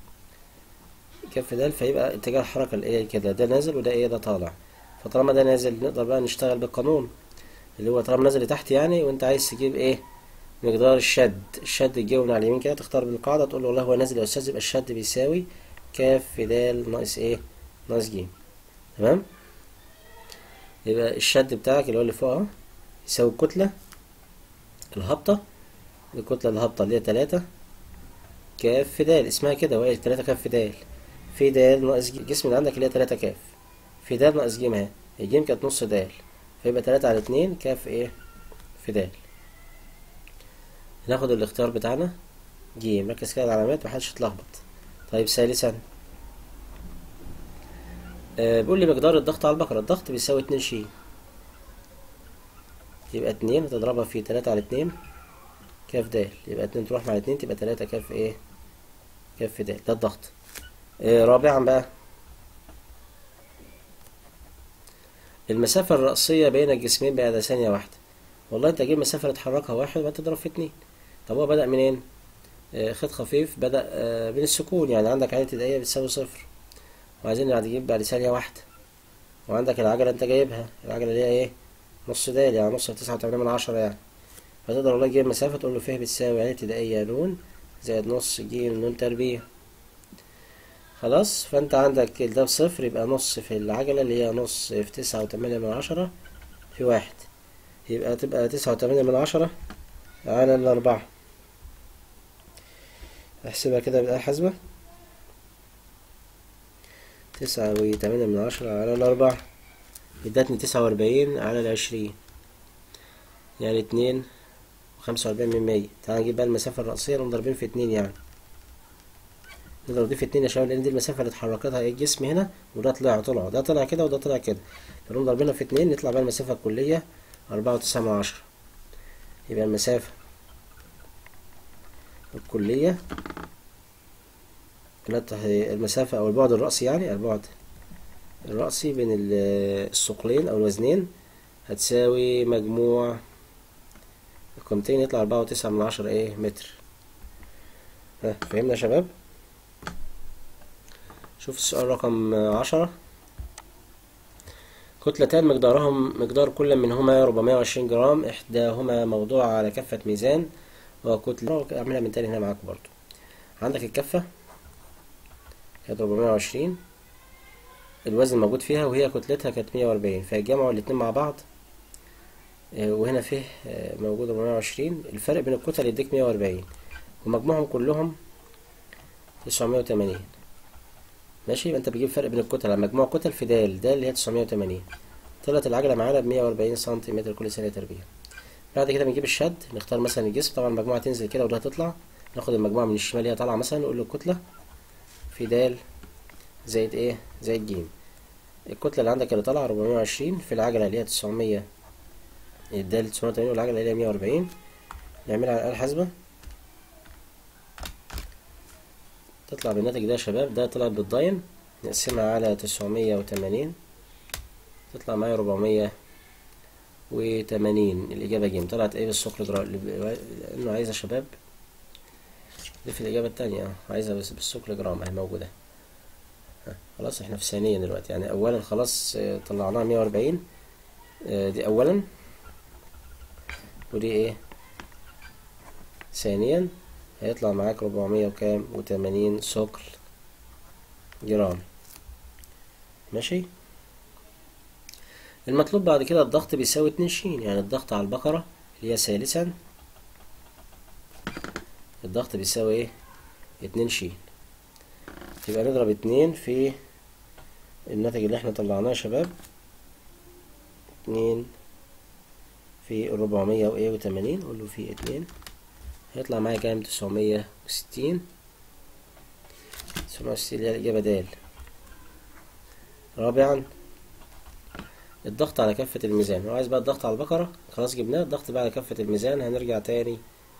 كف دال فيبقى اتجاه الحركة الايه كده ده نازل وده ايه ده طالع فطالما ده نازل نقدر بقى نشتغل بالقانون اللي هو طالما نازل لتحت يعني وانت عايز تجيب ايه مقدار الشد الشد تجيبه من على اليمين كده تختار بالقاعدة تقول له والله هو نازل يا استاذ يبقى الشد بيساوي كاف في دال ناقص ايه ناقص ج تمام يبقى الشد بتاعك اللي هو اللي فوق اهو يساوي الكتلة الهابطة الكتلة الهابطة اللي هي تلاتة كاف في دال اسمها كده وهي تلاتة كاف في دال في دال ناقص ج الجسم اللي عندك اللي هي تلاتة كاف في دال ناقص ج اهي الجيم كانت نص دال فيبقى تلاتة على اتنين كاف ايه في دال ناخد الاختيار بتاعنا ج ركز كده على العلامات محدش يتلخبط طيب ثالثا آه بيقول لي مقدار الضغط على البقرة الضغط بيساوي اتنين شي يبقى اتنين هتضربها في تلاتة على اتنين كاف دال يبقى اتنين تروح مع اتنين تبقى تلاتة كاف ايه كاف دال ده الضغط آه رابعا بقى المسافة الرأسية بين الجسمين بعد ثانية واحدة والله انت جيب مسافة اللي تحركها واحد وبعد تضرب في اتنين طب هو بدأ منين؟ آه خيط خفيف بدأ آه من السكون يعني عندك عينة ابتدائية بتساوي صفر وعايزين بعد تجيب بعد ثانية واحدة وعندك العجلة انت جايبها العجلة اللي هي ايه؟ نص دال يعني نص تسعة وتمانية من عشرة يعني فتقدر والله تجيب مسافة تقول له فيه بتساوي عينة ابتدائية نون زائد نص ج نون تربيع خلاص فانت عندك ده بصفر يبقى نص في العجلة اللي هي نص في تسعة وتمانية من عشرة في واحد يبقى تبقى تسعة وتمانية من عشرة على الأربعة احسبها كده بالآلة الحاسبة تسعة وتمانية من عشرة على الأربعة ادتني تسعة وأربعين على العشرين يعني اتنين وخمسة وأربعين من مية تعال نجيب بقى المسافة الرأسية نقوم ضاربين في اتنين يعني نضرب دي في اتنين يا شباب لأن دي المسافة اللي اتحركتها ايه الجسم هنا وده طلع طلع ده طلع كده وده طلع كده فنقوم ضاربينها في اتنين نطلع بقى المسافة الكلية أربعة وتسعة من عشرة يبقى المسافة الكلية المسافة أو البعد الرأسي يعني البعد الرأسي بين الثقلين أو الوزنين هتساوي مجموع القيمتين يطلع أربعة وتسعة من عشرة ايه متر ها فهمنا يا شباب شوف السؤال رقم عشرة كتلتان مقدارهم مقدار كل منهما 420 جرام إحداهما موضوعة على كفة ميزان وكتلة أعملها من تاني هنا معاكم برضو عندك الكفة كانت 420 الوزن موجود فيها وهي كتلتها كانت 140 فيتجمعوا الاتنين مع بعض وهنا فيه موجود 420 الفرق بين الكتل يديك 140 ومجموعهم كلهم 980 ماشي يبقى انت بتجيب فرق بين الكتل على مجموع كتل في دال دال اللي هي 980 طلعت العجلة معانا ب 140 سنتيمتر كل ثانية تربيع بعد كده بنجيب الشد نختار مثلا الجسم طبعا المجموعة تنزل كده وده هتطلع ناخد المجموعة من الشمال هي طالعة مثلا نقول له الكتلة في دال زائد ايه زائد ج الكتلة اللي عندك اللي طالعة 420 في العجلة اللي هي 900 الدال 980 والعجلة اللي هي 140 نعملها على الآلة الحاسبة تطلع بالناتج ده يا شباب ده طلعت بالداين نقسمها على تسعمية وتمانين تطلع معايا ربعمية وتمانين الإجابة جيم طلعت ايه بالثقل جرام لأنه عايزة يا شباب دي في الإجابة التانية عايزة بس بالثقل جرام اهي موجودة ها، خلاص احنا في ثانيا دلوقتي يعني اولا خلاص آه، طلعناها مية واربعين دي اولا ودي ايه ثانيا هيطلع معاك ربعمية وكام وتمانين ثقل جرام ماشي المطلوب بعد كده الضغط بيساوي اتنين شين يعني الضغط على البقرة اللي هي ثالثا الضغط بيساوي ايه اتنين شين يبقى نضرب اتنين في الناتج اللي احنا طلعناه يا شباب اتنين في الربعمية وايه وتمانين قول له في اتنين هيطلع معايا كام تسعمية وستين تسعمية وستين اللي هي الإجابة د رابعا الضغط على كفة الميزان لو عايز بقى الضغط على البقرة خلاص جبناه الضغط بقى على كفة الميزان هنرجع تاني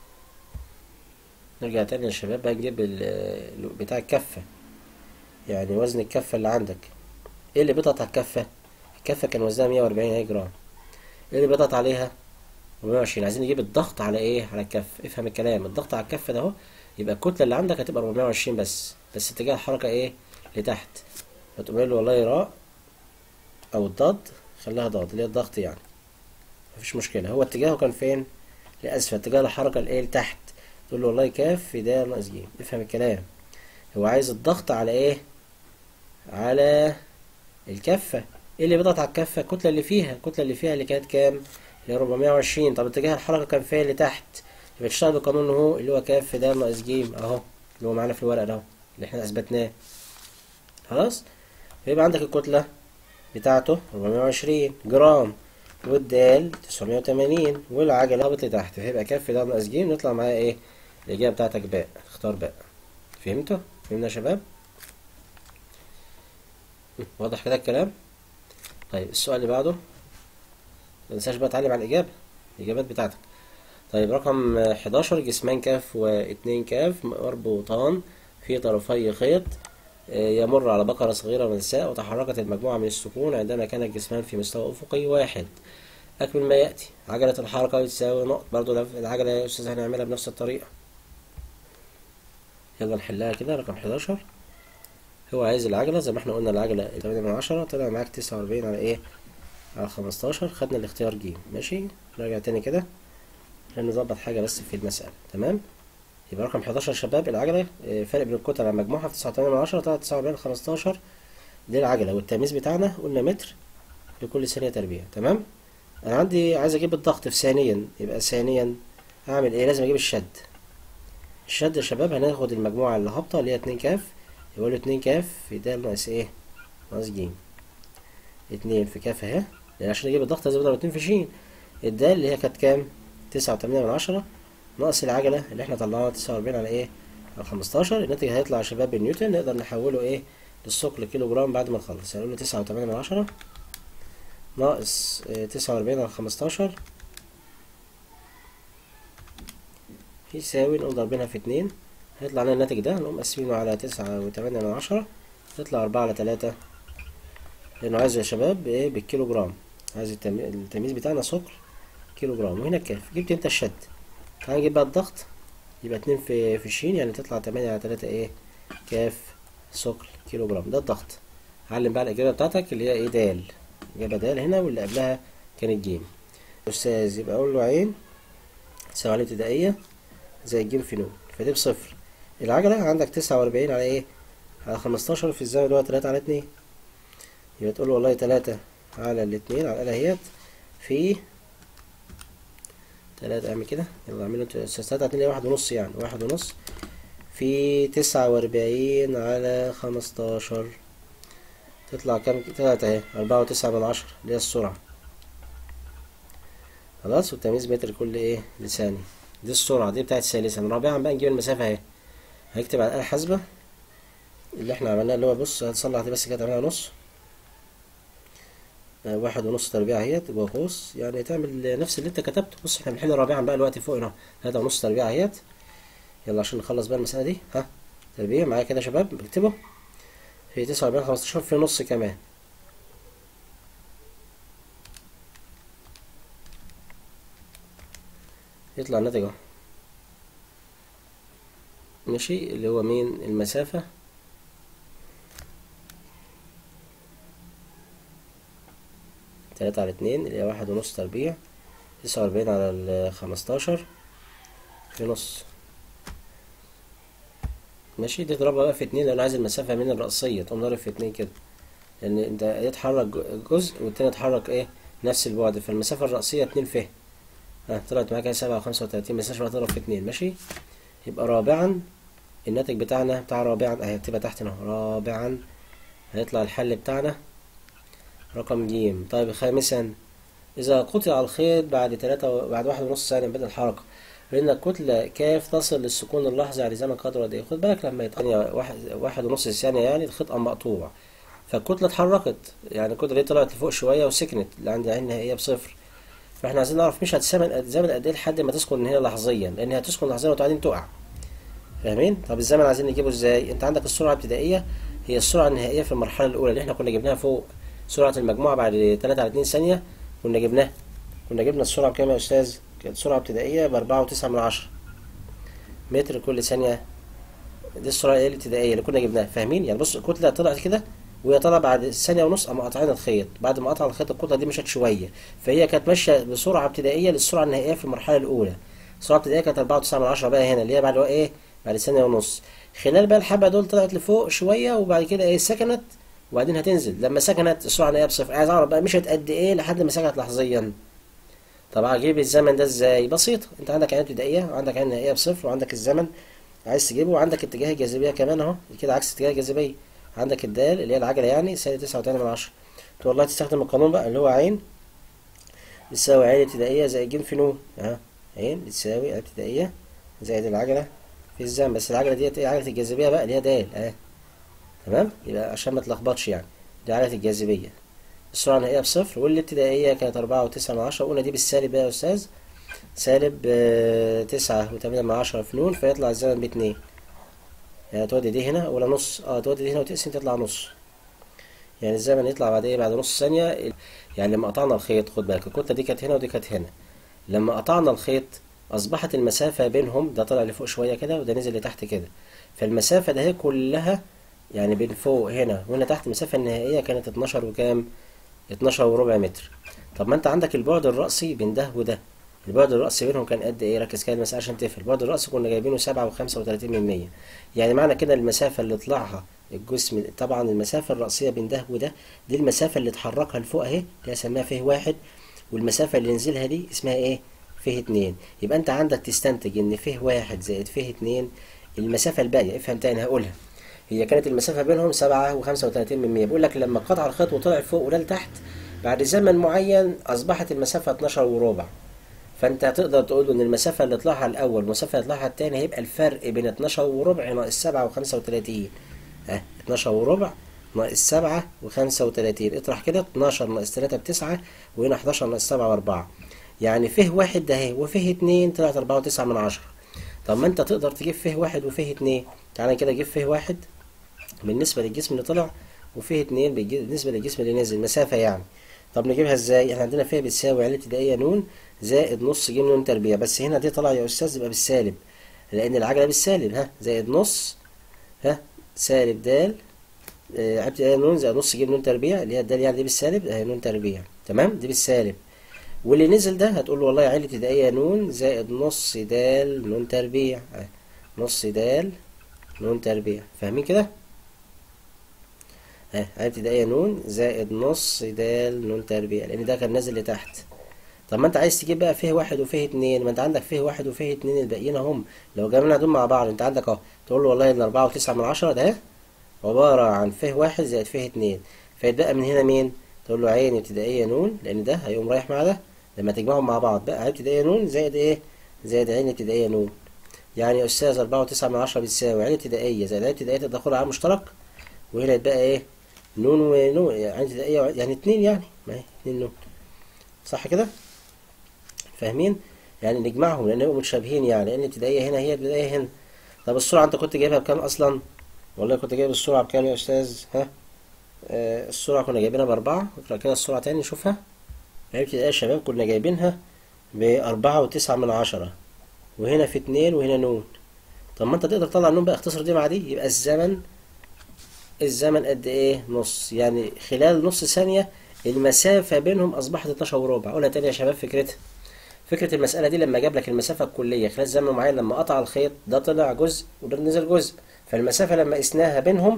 نرجع تاني يا شباب بقى نجيب ال- بتاع الكفة يعني وزن الكفة اللي عندك ايه اللي بيضغط على الكفة الكفة كان وزنها مية وأربعين جرام ايه اللي بيضغط عليها 420 عايزين نجيب الضغط على ايه على الكف افهم الكلام الضغط على الكف ده اهو يبقى الكتله اللي عندك هتبقى 420 بس بس اتجاه الحركه ايه لتحت فتقوم قايل له والله راء او الضاد خليها ضاد اللي هي الضغط يعني مفيش مشكله هو اتجاهه كان فين لاسفل اتجاه الحركه الايه لتحت تقول له والله كاف في ده ناقص ج افهم الكلام هو عايز الضغط على ايه على الكفه ايه اللي بيضغط على الكفه الكتله اللي فيها الكتله اللي فيها اللي كانت كام اللي هي 420 طب اتجاه الحركه كان فين لتحت يبقى تشتغل بقانون اهو اللي هو كاف في د ناقص ج اهو اللي هو معانا في الورقه ده اهو اللي احنا اثبتناه خلاص فيبقى عندك الكتله بتاعته 420 جرام والدال 980 والعجله هبط لتحت فيبقى كاف في د ناقص ج نطلع معايا ايه الاجابه بتاعتك باء اختار باء فهمتوا فهمنا يا شباب واضح كده الكلام طيب السؤال اللي بعده ما تنساش بقى تعلم على الإجابة الإجابات بتاعتك طيب رقم 11 جسمان كاف واتنين كاف مربوطان في طرفي خيط آه، يمر على بقرة صغيرة ملساء وتحركت المجموعة من السكون عندما كان الجسمان في مستوى أفقي واحد أكمل ما يأتي عجلة الحركة بتساوي نقط برضو نف- العجلة يا أستاذ هنعملها بنفس الطريقة يلا نحلها كده رقم 11 هو عايز العجلة زي ما احنا قلنا العجلة 8 من 10 طلع معاك 49 على ايه على 15 خدنا الاختيار ج ماشي راجع تاني كده عشان نظبط حاجة بس في المسألة تمام يبقى رقم 11 يا شباب العجلة آه، فرق بين الكتل على مجموعها في 9 من 10 طلعت 49 15 دي العجلة والتمييز بتاعنا قلنا متر لكل ثانية تربيع تمام أنا عندي عايز أجيب الضغط في ثانيا يبقى ثانيا هعمل إيه لازم أجيب الشد الشد يا شباب هناخد المجموعة اللي هابطة اللي هي 2 كاف يقول له 2 كاف في د ناقص إيه ناقص ج اتنين في كاف اهي لان عشان اجيب الضغط لازم اضرب اتنين في ش الدال اللي هي كانت كام تسعة وتمانية من عشرة ناقص العجلة اللي احنا طلعناها تسعة وأربعين على ايه على خمستاشر الناتج هيطلع يا شباب بالنيوتن نقدر نحوله ايه للثقل كيلو جرام بعد ما نخلص هنقول له تسعة وتمانية من عشرة ناقص تسعة وأربعين على خمستاشر يساوي نقوم ضاربينها في اتنين هيطلع لنا الناتج ده نقوم قاسمينه على تسعة وتمانية من عشرة تطلع أربعة على تلاتة لأنه عايز يا شباب إيه بالكيلو جرام عايز التم- التمييز بتاعنا ثقل كيلو جرام وهنا الكاف جبت أنت الشد تعال نجيب بقى الضغط يبقى اتنين في في الشين يعني تطلع تمانية على تلاتة إيه كاف ثقل كيلو جرام ده الضغط علم بقى الإجابة بتاعتك اللي هي إيه دال إجابة دال هنا واللي قبلها كانت جيم أستاذ يبقى أقول له عين تساوي عليه ابتدائية زي الجيم في نون فدي بصفر العجلة عندك تسعة وأربعين على إيه على خمستاشر في الزاوية اللي هو تلاتة على اتنين يبقى تقول له والله تلاتة على الاتنين على الآلة اهيت في تلاتة اعمل كده يلا اعملوا انتوا أستاذ تلاتة على اتنين اللي هي واحد ونص يعني واحد ونص في تسعة وأربعين على خمستاشر تطلع كام تلاتة اهي أربعة وتسعة من عشرة اللي هي السرعة خلاص والتمييز متر كل ايه لثانية دي السرعة دي بتاعت ثالثا رابعا بقى نجيب المسافة اهي هنكتب على الآلة الحاسبة اللي احنا عملناه اللي هو بص هتصلح دي بس كده تعملها نص آه، واحد ونص تربيع اهيت جوه قوس يعني تعمل نفس اللي انت كتبته بص احنا بنحل رابعا بقى الوقت فوق هنا تلاتة ونص تربيع اهيت يلا عشان نخلص بقى المسألة دي ها تربيع معايا كده يا شباب اكتبه في تسعة وأربعين خمستاشر في نص كمان يطلع الناتج اهو ماشي اللي هو مين المسافة تلاتة على اتنين اللي هي واحد ونص تربيع تسعة وأربعين على الخمستاشر في نص ماشي دي تضربها بقى في اتنين لو انا عايز المسافة من الرأسية تقوم ضارب في اتنين كده لأن انت يتحرك جزء والتاني يتحرك ايه نفس البعد فالمسافة الرأسية اتنين فيه ها طلعت معاك سبعة وخمسة وتلاتين مسافة تضرب في اتنين ماشي يبقى رابعا الناتج بتاعنا بتاع رابعا اهي هتبقى تحت هنا رابعا هيطلع الحل بتاعنا رقم ج طيب خامسا إذا قطع الخيط بعد تلاتة بعد واحد ونص ثانية من بدء الحركة فإن الكتلة كاف تصل للسكون اللحظي على زمن قدر قد إيه خد بالك لما يتقطع واحد, واحد ونص ثانية يعني الخيط قام مقطوع فالكتلة اتحركت يعني الكتلة دي طلعت لفوق شوية وسكنت اللي عند عين نهائية بصفر فاحنا عايزين نعرف مش هتزمن زمن قد ايه لحد ما تسكن هنا لحظيا لان هي هتسكن لحظيا وبعدين تقع فاهمين طب الزمن عايزين نجيبه ازاي انت عندك السرعه الابتدائيه هي السرعه النهائيه في المرحله الاولى اللي احنا كنا جبناها فوق سرعه المجموعه بعد 3 على 2 ثانيه كنا جبناها كنا جبنا السرعه بكام يا استاذ كانت سرعه ابتدائيه ب 4.9 من عشرة متر كل ثانيه دي السرعه ايه الابتدائيه اللي كنا جبناها فاهمين يعني بص الكتله طلعت كده وهي طالعه بعد ثانيه ونص قام قاطعين الخيط بعد ما قطع الخيط الكتله دي مشت شويه فهي كانت ماشيه بسرعه ابتدائيه للسرعه النهائيه في المرحله الاولى السرعه الابتدائيه كانت 4.9 من عشرة بقى هنا اللي هي بعد ايه بعد ثانيه ونص خلال بقى الحبه دول طلعت لفوق شويه وبعد كده ايه سكنت وبعدين هتنزل لما سكنت السرعه النهائيه بصفر عايز اعرف بقى مشت قد ايه لحد ما سكنت لحظيا طب اجيب الزمن ده ازاي بسيطه انت عندك عين ابتدائيه وعندك عين نهائيه بصفر وعندك الزمن عايز تجيبه وعندك اتجاه الجاذبيه كمان اهو كده عكس اتجاه الجاذبيه عندك الدال اللي هي العجله يعني سالب تسعة وتمانية من عشرة تقول والله تستخدم القانون بقى اللي هو عين بتساوي عين ابتدائيه زائد ج في نون اهو عين بتساوي عين ابتدائيه زائد العجله في الزمن بس العجله ديت ايه عجله الجاذبيه بقى اللي هي دال اهي تمام يبقى عشان ما تلخبطش يعني دي عجله الجاذبيه السرعه النهائيه بصفر والابتدائيه كانت أربعة وتسعة من عشرة قلنا دي بالسالب بقى يا استاذ سالب تسعة وتمانية من عشرة في نون فيطلع الزمن باتنين يعني تودي دي هنا ولا نص اه تودي دي هنا وتقسم تطلع نص يعني الزمن يطلع بعد ايه بعد نص ثانية يعني لما قطعنا الخيط خد بالك الكتلة دي كانت هنا ودي كانت هنا لما قطعنا الخيط أصبحت المسافة بينهم ده طلع لفوق شوية كده وده نزل لتحت كده فالمسافة ده هي كلها يعني بين فوق هنا وهنا تحت المسافة النهائية كانت اتناشر وكام اتناشر وربع متر طب ما انت عندك البعد الرأسي بين ده وده البعد الرأسي بينهم كان قد ايه ركز كده المسألة عشان تفهم البعد الرأسي كنا جايبينه سبعة وخمسة وتلاتين من مية يعني معنى كده المسافة اللي طلعها الجسم طبعا المسافة الرأسية بين ده وده دي المسافة اللي اتحركها لفوق اهي اللي هسميها فيه واحد والمسافة اللي نزلها دي اسمها ايه فيه اتنين يبقى انت عندك تستنتج ان فيه واحد زائد فيه اتنين المسافة الباقية افهم تاني هقولها هي كانت المسافة بينهم سبعة وخمسة وتلاتين من مية بقول لك لما قطع الخيط وطلع فوق وده لتحت بعد زمن معين أصبحت المسافة 12 وربع فأنت هتقدر تقول إن المسافة اللي طلعها الأول والمسافة اللي طلعها التاني هيبقى الفرق بين 12 وربع ناقص 7 وخمسة وتلاتين ها 12 وربع ناقص 7 وخمسة وتلاتين اطرح كده 12 ناقص 3 بتسعة وهنا 11 ناقص 7 وأربعة يعني فيه واحد ده اهي وفيه اتنين طلعت أربعة وتسعة من عشرة طب ما أنت تقدر تجيب فيه واحد وفيه اتنين تعالى كده جيب فيه واحد بالنسبة للجسم اللي طلع وفيه اتنين بالنسبة للجسم اللي نزل مسافة يعني طب نجيبها ازاي احنا عندنا فيها بتساوي علة ابتدائية نون زائد نص ج نون تربيع بس هنا دي طلع يا استاذ يبقى بالسالب لان العجلة بالسالب ها زائد نص ها سالب د علة ابتدائية نون زائد نص ج نون تربيع اللي هي الدال يعني دي بالسالب اهي نون تربيع تمام دي بالسالب واللي نزل ده هتقول له والله علة ابتدائية نون زائد نص د نون تربيع اه. نص د نون تربيع فاهمين كده؟ ها علة ابتدائية نون زائد نص د نون تربيع لأن ده كان نازل لتحت طب ما انت عايز تجيب بقى فيه واحد وفيه اتنين ما انت عندك فيه واحد وفيه اتنين الباقيين اهم لو جمعنا دول مع بعض انت عندك اهو تقول له والله الأربعة وتسعة من عشرة ده عبارة عن فيه واحد زائد فيه اتنين فيتبقى من هنا مين؟ تقول له عين ابتدائية نون لأن ده هيقوم رايح مع ده لما تجمعهم مع بعض بقى عين ابتدائية نون زائد ايه؟ زائد عين ابتدائية نون يعني يا أستاذ أربعة وتسعة من عشرة بتساوي عين ابتدائية زائد عين ابتدائية تدخل عام مشترك وهنا يتبقى ايه؟ نون ونون يعني ابتدائية يعني اتنين يعني ما هي اتنين نون صح كده؟ فاهمين؟ يعني نجمعهم لأن يبقوا متشابهين يعني لأن الابتدائية هنا هي البداية هنا طب السرعة أنت كنت جايبها بكام أصلا؟ والله كنت جايب السرعة بكام يا أستاذ؟ ها؟ آه السرعة كنا جايبينها بأربعة اقرأ كده السرعة تاني نشوفها يعني ابتدائية يا شباب كنا جايبينها بأربعة وتسعة من عشرة وهنا في اتنين وهنا نون طب ما أنت تقدر تطلع النون بقى اختصر دي مع دي يبقى الزمن الزمن قد ايه نص يعني خلال نص ثانية المسافة بينهم أصبحت 12 وربع أقولها تاني يا شباب فكرتها فكرة المسألة دي لما جاب لك المسافة الكلية خلال زمن معين لما قطع الخيط ده طلع جزء وده نزل جزء فالمسافة لما قسناها بينهم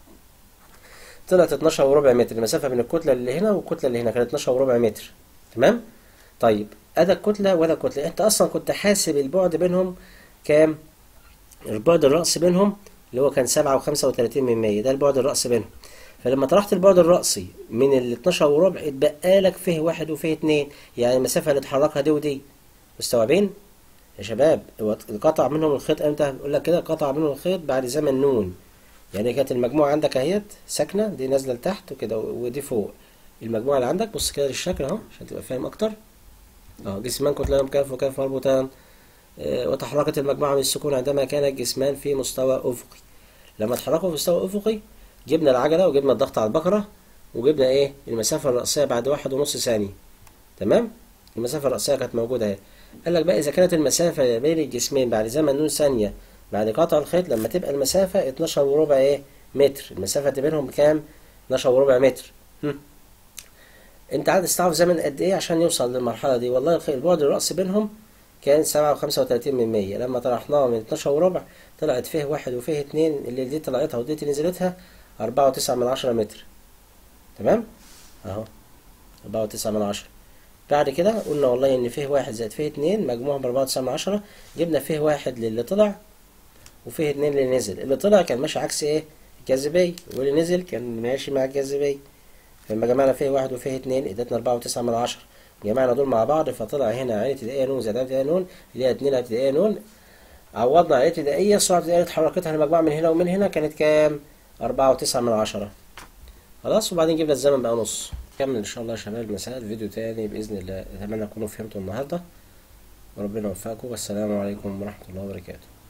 طلعت 12 وربع متر المسافة بين الكتلة اللي هنا والكتلة اللي هنا كانت 12 وربع متر تمام طيب أدا الكتلة ولا الكتلة أنت أصلا كنت حاسب البعد بينهم كام البعد الرأسي بينهم اللي هو كان سبعة وخمسة وتلاتين من مية ده البعد الرأسي بينهم فلما طرحت البعد الرأسي من ال 12 وربع اتبقى لك فيه واحد وفيه اتنين يعني المسافة اللي اتحركها دي ودي مستوعبين؟ يا شباب هو قطع منهم الخيط امتى؟ بقول لك كده قطع منهم الخيط بعد زمن نون يعني كانت المجموعة عندك اهيت ساكنة دي نازلة لتحت وكده ودي فوق المجموعة اللي عندك بص كده للشكل اهو عشان تبقى فاهم أكتر اه جسمان كتلهم كاف وكاف مربوطان آه، وتحركت المجموعة من السكون عندما كان الجسمان في مستوى أفقي لما اتحركوا في مستوى أفقي جبنا العجلة وجبنا الضغط على البقرة وجبنا ايه المسافة الرأسية بعد واحد ونص ثانية تمام المسافة الرأسية كانت موجودة اهي قال لك بقى إذا كانت المسافة بين الجسمين بعد زمن نون ثانية بعد قطع الخيط لما تبقى المسافة 12 وربع ايه متر المسافة بينهم بكام 12 وربع متر هم. انت عايز تعرف زمن قد ايه عشان يوصل للمرحلة دي والله الخيط البعد الرأسي بينهم كان سبعة وخمسة وتلاتين من مية لما طرحناها من اتناشر وربع طلعت فيه واحد وفيه اتنين اللي دي طلعتها ودي نزلتها أربعة وتسعة من عشرة متر تمام اهو أربعة وتسعة من عشرة بعد كده قلنا والله إن فيه واحد زائد فيه اتنين مجموعهم بأربعة وتسعة من عشرة جبنا فيه واحد للي طلع وفيه اتنين اللي نزل اللي طلع كان ماشي عكس ايه الجاذبية واللي نزل كان ماشي مع الجاذبية فلما جمعنا فيه واحد وفيه اتنين ادتنا أربعة وتسعة من عشرة جمعنا دول مع بعض فطلع هنا عين ابتدائية نون زائد ابتدائية نون اللي هي اتنين ابتدائية نون عوضنا عين ابتدائية السرعة الابتدائية اللي اتحركتها المجموعة من هنا ومن هنا كانت كام؟ أربعة وتسعة من عشرة خلاص وبعدين جبنا الزمن بقى نص كمل إن شاء الله يا شباب المسائل فيديو تاني بإذن الله أتمنى تكونوا فهمتوا النهاردة وربنا يوفقكم والسلام عليكم ورحمة الله وبركاته